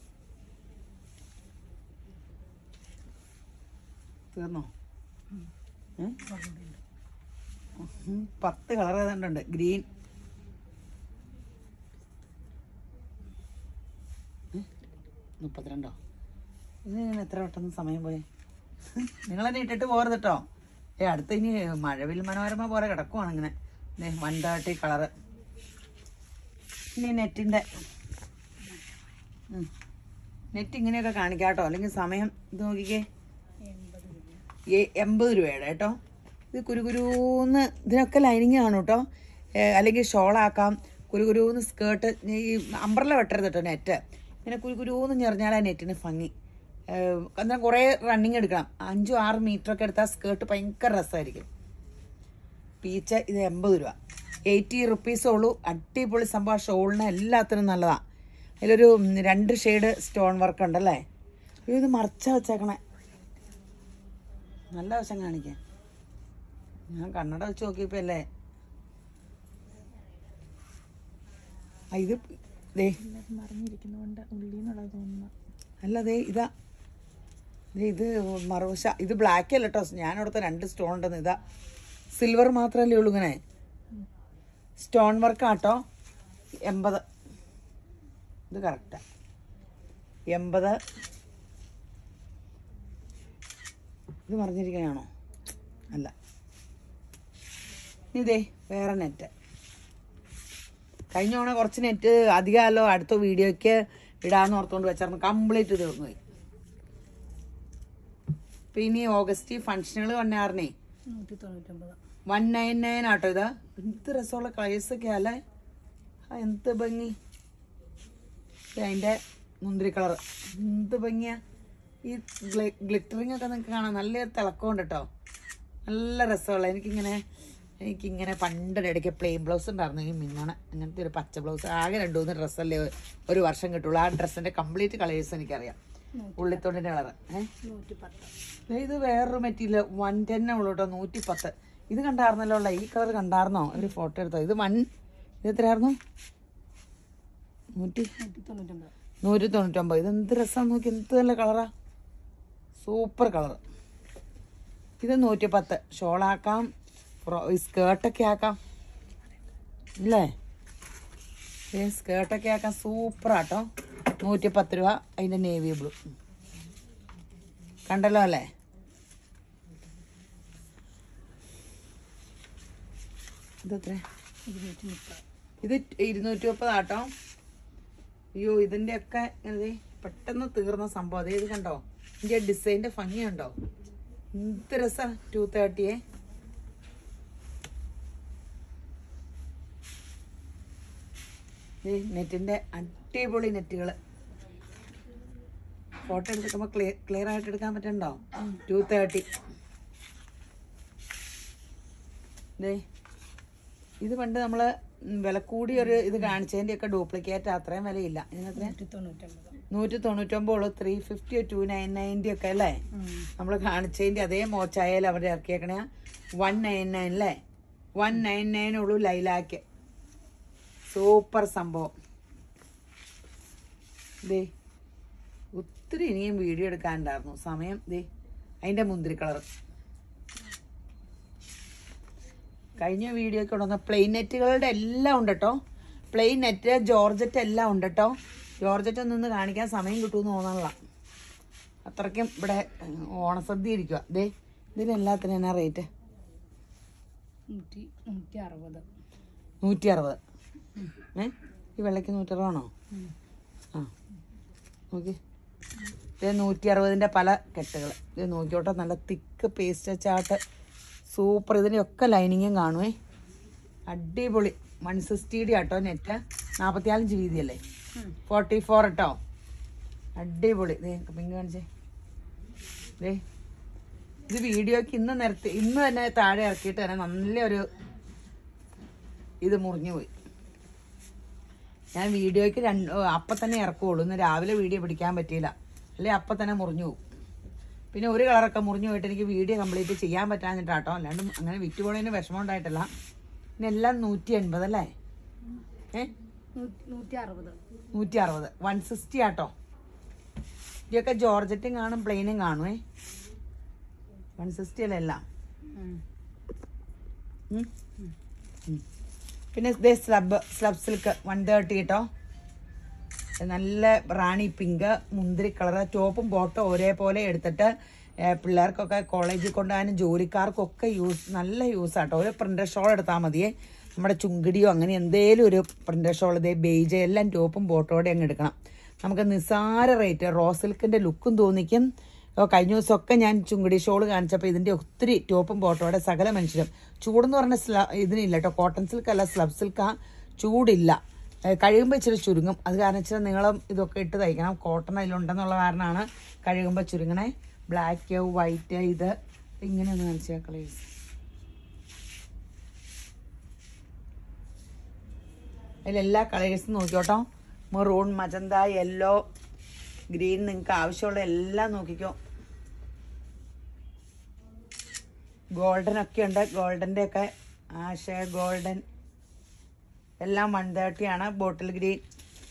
തീർന്നോ ഏ? ഉം, പത്ത് കളർ ഏതാണ്ടുണ്ട് ഗ്രീൻ ഏ? മുപ്പത്തിരണ്ടോ ഇത് ഞാൻ എത്ര പെട്ടെന്ന് സമയം പോയി നിങ്ങളെന്നെ ഇട്ടിട്ട് പോരുത് കേട്ടോ ഏ അടുത്ത് ഇനി മഴവിൽ മനോരമ പോലെ കിടക്കുവാണ് ഇങ്ങനെ വൺ തേർട്ടി കളറ് ഇനി നെറ്റിൻ്റെ നെറ്റ് ഇങ്ങനെയൊക്കെ കാണിക്കാം കേട്ടോ അല്ലെങ്കിൽ സമയം ഇത് നോക്കിക്കേ എൺപത് രൂപ ഏ- എൺപത് രൂപയുടെ കേട്ടോ ഇത് കുരുകുരൂന്ന് ഇതിനൊക്കെ ലൈനിങ് ആണ് കേട്ടോ ഏ, അല്ലെങ്കിൽ ഷോളാക്കാം കുരുകുരൂന്ന് സ്കേർട്ട് ഈ അമ്പർല വെട്ടരുത് കേട്ടോ നെറ്റ് ഇങ്ങനെ കുരുകുരൂന്ന് ഞെറിഞ്ഞാൽ ആ നെറ്റിന് ഭംഗി എന്നാൽ കുറേ റണ്ണിങ് എടുക്കണം അഞ്ചും ആറ് മീറ്റർ ഒക്കെ എടുത്താൽ സ്കേർട്ട് ഭയങ്കര രസമായിരിക്കും പീച്ച് ഇത് എൺപത് രൂപ എയ്റ്റി റുപ്പീസേ ഉള്ളൂ അടിപൊളി സംഭവം ഷോളിന് എല്ലാത്തിനും നല്ലതാണ് അതിലൊരു ഉം, രണ്ട് ഷെയ്ഡ് സ്റ്റോൺ വർക്ക് ഉണ്ടല്ലേ അയ്യോ, ഇത് മറച്ച വെച്ചേക്കണേ നല്ല വശം കാണിക്കാൻ ഞാൻ കണ്ണട വെച്ച് നോക്കിയപ്പോ അല്ലേ ആ, ഇത് ദേ മറിഞ്ഞിരിക്കുന്നതുകൊണ്ട് ഉള്ളിൽ നിന്നുള്ളത് തോന്നുന്നു അല്ല ദേ ഇതാ ദേ ഇത് മറുവശ ഇത് ബ്ലാക്ക് അല്ല കേട്ടോ ഞാൻ അവിടുത്തെ രണ്ട് സ്റ്റോൺ ഉണ്ടെന്ന് ഇതാ സിൽവർ മാത്രമല്ലേ ഉള്ളൂ ഇങ്ങനെ സ്റ്റോൺ വർക്ക് ആട്ടോ എൺപത് ഇത് കറക്റ്റാ എൺപത് ഇത് മറിഞ്ഞിരിക്കണയാണോ അല്ല ഇതേ വേറെ നെറ്റ് കഴിഞ്ഞ തവണ കുറച്ച് നെറ്റ് അധികമല്ലോ അടുത്ത വീഡിയോയ്ക്ക് ഇടാന്ന് ഓർത്തുകൊണ്ട് വെച്ചായിരുന്നു കംപ്ലീറ്റ് തീർന്നു പോയി ഇപ്പൊ ഇനി ഓഗസ്റ്റ് ഫംഗ്ഷനുകൾ വന്നാറിനേ നൂറ്റി തൊണ്ണൂറ്റൊമ്പത് വൺ നയൻ നയൻ ആട്ടോ ഇതാ എന്ത് രസമുള്ള കളേഴ്സ് ഒക്കെ അല്ലേ ആ എന്ത് ഭംഗി ഇത് അതിന്റെ മുന്തിരി കളർ എന്ത് ഭംഗിയാ ഈ ഗ്ലിറ്ററിങ് ഒക്കെ നിങ്ങൾക്ക് കാണാം നല്ല തിളക്കമുണ്ട് കേട്ടോ നല്ല രസമുള്ള എനിക്കിങ്ങനെ എനിക്കിങ്ങനെ പണ്ട് ഇടയ്ക്ക് പ്ലെയിൻ ബ്ലൗസ് ഉണ്ടായിരുന്നു ഈ മിന്നണ അങ്ങനത്തെ ഒരു പച്ച ബ്ലൗസ് ആകെ രണ്ടു മൂന്ന് ഡ്രസ്സല്ലേ ഒരു വർഷം കിട്ടുള്ളൂ ആ ഡ്രസ്സിന്റെ കംപ്ലീറ്റ് കളേഴ്സ് എനിക്കറിയാം ഉള്ളിത്തോണ്ടിന്റെ കളർ ഏഹ് നൂറ്റി പത്ത് ദേ ഇത് വേറൊരു മെറ്റീരിയൽ വൺ ടെന്നെ ഉള്ളൂ കേട്ടോ നൂറ്റി പത്ത് ഇത് കണ്ടായിരുന്നല്ലോ ഉള്ള ഈ കളർ കണ്ടായിരുന്നോ ഒരു ഫോട്ടോ എടുത്തോ ഇത് വൺ ഇത് എത്രയായിരുന്നു നൂറ്റി നൂറ്റി തൊണ്ണൂറ്റൊമ്പത് നൂറ്റി തൊണ്ണൂറ്റൊമ്പത് ഇത് എന്ത് രസമാണ് നോക്കി എന്ത് നല്ല കളറാ സൂപ്പർ കളർ ഇത് നൂറ്റി പത്ത് ഷോളാക്കാം സ്കേർട്ടൊക്കെ ആക്കാം ഇല്ലേ ഈ സ്കേർട്ടൊക്കെ ആക്കാം സൂപ്പറാട്ടോ നൂറ്റി പത്ത് രൂപ അതിൻ്റെ നേവി ബ്ലൂ കണ്ടല്ലോ അല്ലേ ഇതെത്ര ഇരുന്നൂറ്റി മുപ്പത് ഇത് ഇരുന്നൂറ്റി മുപ്പത് ആട്ടോ അയ്യോ ഇതിന്റെ ഒക്കെ ഇങ്ങനെ പെട്ടെന്ന് തീർന്ന സംഭവം അതേ ഇത് കണ്ടോ ഇതിന്റെ ഡിസൈനിന്റെ ഭംഗിയുണ്ടോ എന്ത് രസം ടു തേർട്ടിയെ നെറ്റിന്റെ അടിപൊളി നെറ്റുകൾ ഫോട്ടോ എടുക്കുമ്പോൾ ക്ലിയർ ക്ലിയർ ആയിട്ട് എടുക്കാൻ പറ്റണ്ടോ ടു തേർട്ടി ദേ ഇത് പണ്ട് നമ്മൾ വില കൂടിയ ഒരു ഇത് കാണിച്ചതിൻ്റെ ഒക്കെ ഡ്യൂപ്ലിക്കേറ്റ് അത്രയും വിലയില്ല ഇതിനത്ര നൂറ്റി തൊണ്ണൂറ്റൊമ്പത് നൂറ്റി തൊണ്ണൂറ്റൊമ്പതുള്ളൂ three fifty two nine ninety ഒക്കെ അല്ലേ നമ്മൾ കാണിച്ചതിൻ്റെ അതേ മോച്ചായാലും അവർ ഇറക്കിയേക്കണേ വൺ നയൻ നയൻ അല്ലേ വൺ നയൻ നയൻ ഉള്ളൂ ലൈലാക്ക് സൂപ്പർ സംഭവം ദേ ഒത്തിരി ഇനിയും വീഡിയോ എടുക്കാനുണ്ടായിരുന്നു സമയം ദേ അതിൻ്റെ മുന്തിരി കളർ കഴിഞ്ഞ വീഡിയോയ്ക്ക് കൊണ്ടുവന്ന പ്ലെയിൻ നെറ്റുകളുടെ എല്ലാം ഉണ്ട് കേട്ടോ പ്ലെയിൻ നെറ്റ് ജോർജറ്റ് എല്ലാം ഉണ്ട് കേട്ടോ ജോർജറ്റ് നിന്ന് കാണിക്കാൻ സമയം കിട്ടുമെന്ന് തോന്നാനുള്ള അത്രയ്ക്കും ഇവിടെ ഉം, ഓണസദ്യ ഇരിക്കുക ദേ ഇതിനെല്ലാത്തിനും എന്നാ റേറ്റ് നൂറ്റി നൂറ്റി അറുപത് നൂറ്റി അറുപത് ഏ ഈ വെള്ളയ്ക്ക് നൂറ്ററുപതാണോ ആ നോക്കി ഇത് നൂറ്റി അറുപതിൻ്റെ പല കെട്ടുകൾ ഇത് നോക്കിയോട്ടെ നല്ല തിക്ക് പേസ്റ്റ് ചാട്ട് സൂപ്പർ ഇതിൻ്റെയൊക്കെ ലൈനിങ്ങും കാണുവേ അടിപൊളി വൺ സിക്സ്റ്റിയുടെ ആട്ടോ നെറ്റ് നാൽപ്പത്തിനാലഞ്ച് വീതിയല്ലേ ഫോർട്ടി ഫോർ കേട്ടോ അടിപൊളി ദേ പിങ്ക് കാണിച്ചേ ദേ ഇത് വീഡിയോക്ക് ഇന്ന് നിരത്തി ഇന്ന് തന്നെ താഴെ ഇറക്കിയിട്ട് തന്നെ നല്ലൊരു ഇത് മുറിഞ്ഞു പോയി ഞാൻ വീഡിയോയ്ക്ക് രണ്ട് അപ്പം തന്നെ ഇറക്കുള്ളൂ ഇന്ന് രാവിലെ വീഡിയോ പിടിക്കാൻ പറ്റിയില്ല അല്ലെ അപ്പം തന്നെ മുറിഞ്ഞു പോകും പിന്നെ ഒരു കളറൊക്കെ മുറിഞ്ഞു പോയിട്ട് എനിക്ക് വീഡിയോ കംപ്ലീറ്റ് ചെയ്യാൻ പറ്റാഞ്ഞിട്ടാട്ടോ അല്ലാണ്ട് അങ്ങനെ വിറ്റ് പോണതിന് വിഷമം ഉണ്ടായിട്ടില്ല പിന്നെ എല്ലാം നൂറ്റി എൺപത് അല്ലേ ഏ നൂറ്റി നൂറ്റി അറുപത് നൂറ്റി അറുപത് വൺ സിക്സ്റ്റി ആട്ടോ ഇതൊക്കെ ജോർജറ്റും കാണും പ്ലെയിനും കാണുമേ വൺ സിക്സ്റ്റി അല്ലേ എല്ലാം ഉം. ഉം. ഉം. പിന്നെ ദേ slub slub silk one thirty കേട്ടോ ഇത് നല്ല റാണി പിങ്ക് മുന്തിരി കളർ ടോപ്പും ബോട്ടും ഒരേപോലെ എടുത്തിട്ട് ഏ, പിള്ളേർക്കൊക്കെ കോളേജിൽ കൊണ്ടുപോകാനും ജോലിക്കാർക്കൊക്കെ യൂസ് നല്ല യൂസ് ആട്ടോ ഒരു പ്രിൻ്റർ ഷോൾ എടുത്താൽ മതിയേ നമ്മുടെ ചുങ്കിടിയോ അങ്ങനെ എന്തേലും ഒരു പ്രിൻ്റർ ഷോൾ ഇതേ ബേജ് എല്ലാം ടോപ്പും ബോട്ടോടെ അങ്ങ് എടുക്കണം നമുക്ക് നിസ്സാര റേറ്റ് റോ സിൽക്കിൻ്റെ ലുക്കും തോന്നിക്കും ഓ, കഴിഞ്ഞ ദിവസമൊക്കെ ഞാൻ ചുങ്കിടി ഷോൾ കാണിച്ചപ്പോൾ ഇതിൻ്റെ ഒത്തിരി ടോപ്പും ബോട്ടോടെ സകല മനുഷ്യരും ചൂടെന്ന് പറഞ്ഞ സ്ല ഇതിനില്ല കേട്ടോ കോട്ടൺ സിൽക്ക് അല്ല സ്ലബ് സിൽക്കാ ചൂടില്ല ഏ, കഴിയുമ്പോൾ ഇച്ചിരി ചുരുങ്ങും അത് കാരണം ഇച്ചിരി നീളം ഇതൊക്കെ ഇട്ട് തയ്ക്കണം കോട്ടൺ അതിലുണ്ടെന്നുള്ള കാരണമാണ് കഴുകുമ്പോൾ ചുരുങ്ങണേ ബ്ലാക്ക് വൈറ്റ് ഇത് ഇങ്ങനെ ഒന്ന് കാണിച്ചാൽ കളേഴ്സ് അതിലെല്ലാ കളേഴ്സും നോക്കിക്കോട്ടോ മെറൂൺ മജന്ത യെല്ലോ ഗ്രീൻ നിങ്ങൾക്ക് ആവശ്യമുള്ള എല്ലാം നോക്കിക്കോ ഗോൾഡൻ ഒക്കെ ഉണ്ട് ഗോൾഡൻ്റെ ഒക്കെ ആഷ് ഗോൾഡൻ എല്ലാം വൺ തേർട്ടി ആണ് ബോട്ടിൽ ഗ്രീൻ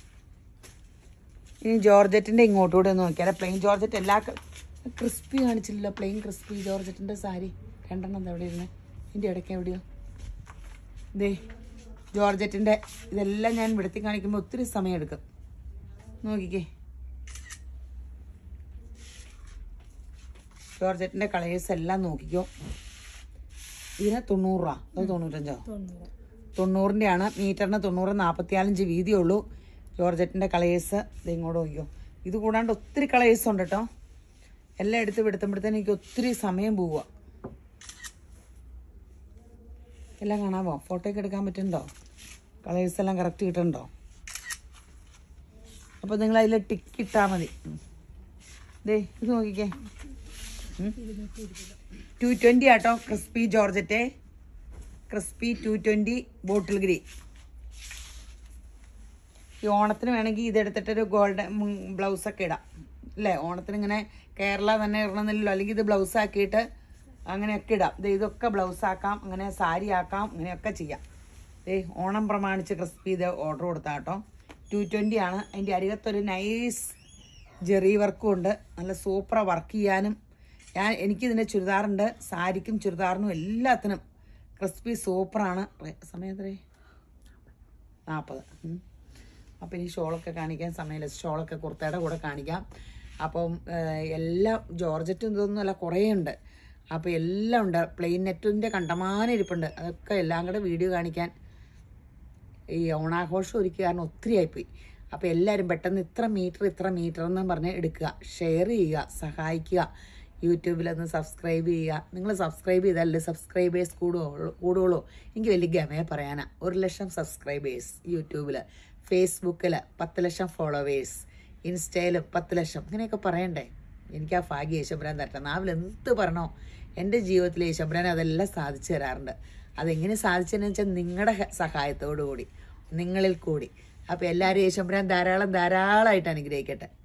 ഇനി ജോർജറ്റിൻ്റെ ഇങ്ങോട്ടുകൂടെ ഒന്ന് നോക്കിയാൽ പ്ലെയിൻ ജോർജറ്റ് എല്ലാ ക്രിസ്പി കാണിച്ചില്ലല്ലോ പ്ലെയിൻ ക്രിസ്പി ജോർജറ്റിൻ്റെ സാരി രണ്ടെണ്ണം എന്താ എവിടെ ഇരുന്ന് ഇതിൻ്റെ ഇടയ്ക്ക് എവിടെയോ ദേ ജോർജറ്റിൻ്റെ ഇതെല്ലാം ഞാൻ വെടുത്തി കാണിക്കുമ്പോൾ ഒത്തിരി സമയം എടുക്കും നോക്കിക്കേ ജോർജറ്റിൻ്റെ കളേഴ്സ് എല്ലാം നോക്കിക്കോ ഇതിന് തൊണ്ണൂറ് രൂപ അത് തൊണ്ണൂറ്റഞ്ചോ തൊണ്ണൂറ് തൊണ്ണൂറിൻ്റെ ആണ് മീറ്ററിന് തൊണ്ണൂറ് നാൽപ്പത്തിനാലഞ്ച് വീതിയുള്ളൂ ജോർജറ്റിൻ്റെ കളേഴ്സ് ഇത് ഇങ്ങോട്ട് നോക്കിയോ ഇത് കൂടാണ്ട് ഒത്തിരി കളേഴ്സ് ഉണ്ട് കേട്ടോ എല്ലാം എടുത്ത് വിടുത്തുമ്പോഴത്തേന് എനിക്ക് ഒത്തിരി സമയം പോവുക എല്ലാം കാണാമോ ഫോട്ടോ ഒക്കെ എടുക്കാൻ പറ്റുന്നുണ്ടോ കളേഴ്സ് എല്ലാം കറക്റ്റ് കിട്ടുന്നുണ്ടോ അപ്പോൾ നിങ്ങൾ അതിൽ ടിക്ക് ഇട്ടാൽ മതി ഉം. ദേ ഇത് നോക്കിക്കേ ഇരുന്നൂറ്റി ഇരുപത് ടു ട്വൻറ്റി ആട്ടോ crispy georgette crispy two twenty bottle green ഈ ഓണത്തിന് വേണമെങ്കിൽ ഇതെടുത്തിട്ടൊരു ഗോൾഡൻ ബ്ലൗസൊക്കെ ഇടാം അല്ലേ ഓണത്തിന് ഇങ്ങനെ കേരള തന്നെ ഇടണമെന്നില്ലല്ലോ അല്ലെങ്കിൽ ഇത് ബ്ലൗസ് ആക്കിയിട്ട് അങ്ങനെയൊക്കെ ഇടാം ദേ ഇതൊക്കെ ബ്ലൗസ് ആക്കാം അങ്ങനെ സാരി ആക്കാം അങ്ങനെയൊക്കെ ചെയ്യാം ദേ ഓണം പ്രമാണിച്ച് ക്രിസ്പി ഇത് ഓർഡർ കൊടുത്താ കേട്ടോ ടു ട്വൻറ്റി ആണ് അതിൻ്റെ അരികത്തൊരു നൈസ് ജെറി വർക്കും ഉണ്ട് നല്ല സൂപ്പർ വർക്ക് ചെയ്യാനും ഞാൻ എനിക്കിതിൻ്റെ ചുരിദാറുണ്ട് സാരിക്കും ചുരിദാറിനും എല്ലാത്തിനും ക്രിസ്പി സൂപ്പറാണ് സമയം എത്രേ നാൽപ്പത് അപ്പം ഇനി ഷോളൊക്കെ കാണിക്കാൻ സമയമില്ല ഷോളൊക്കെ കുർത്തയുടെ കൂടെ കാണിക്കാം അപ്പം ഏഹ്, എല്ലാം ജോർജറ്റും ഇതൊന്നും അല്ല കുറേ ഉണ്ട് അപ്പോൾ എല്ലാം ഉണ്ട് പ്ലെയിൻ നെറ്റിൻ്റെ കണ്ടമാനം ഇരിപ്പുണ്ട് അതൊക്കെ എല്ലാം കൂടെ വീഡിയോ കാണിക്കാൻ ഈ ഓണാഘോഷം ഒരുക്കുക കാരണം ഒത്തിരി ആയിപ്പോയി അപ്പോൾ എല്ലാവരും പെട്ടെന്ന് ഇത്ര മീറ്റർ ഇത്ര മീറ്റർ എന്ന് പറഞ്ഞ് എടുക്കുക ഷെയർ ചെയ്യുക സഹായിക്കുക യൂട്യൂബിലൊന്ന് സബ്സ്ക്രൈബ് ചെയ്യുക നിങ്ങൾ സബ്സ്ക്രൈബ് ചെയ്താലേ സബ്സ്ക്രൈബേഴ്സ് കൂടുകയുള്ളൂ കൂടുകയുള്ളൂ എനിക്ക് വലിയ ഗമയെ പറയാനാ ഒരു ലക്ഷം സബ്സ്ക്രൈബേഴ്സ് യൂട്യൂബിൽ ഫേസ്ബുക്കിൽ പത്ത് ലക്ഷം ഫോളോവേഴ്സ് ഇൻസ്റ്റയിലും പത്ത് ലക്ഷം ഇങ്ങനെയൊക്കെ പറയണ്ടേ എനിക്ക് ആ ഭാഗ്യ യേശുബ്രാൻ തരട്ടെ നാവിൽ എന്ത് പറഞ്ഞോ എൻ്റെ ജീവിതത്തിൽ യേശുബ്രാൻ അതെല്ലാം സാധിച്ചു തരാറുണ്ട് അതെങ്ങനെ സാധിച്ചതെന്ന് വെച്ചാൽ നിങ്ങളുടെ സഹായത്തോടു കൂടി നിങ്ങളിൽ കൂടി അപ്പോൾ എല്ലാവരും യേശുബ്രാൻ ധാരാളം ധാരാളമായിട്ട് അനുഗ്രഹിക്കട്ടെ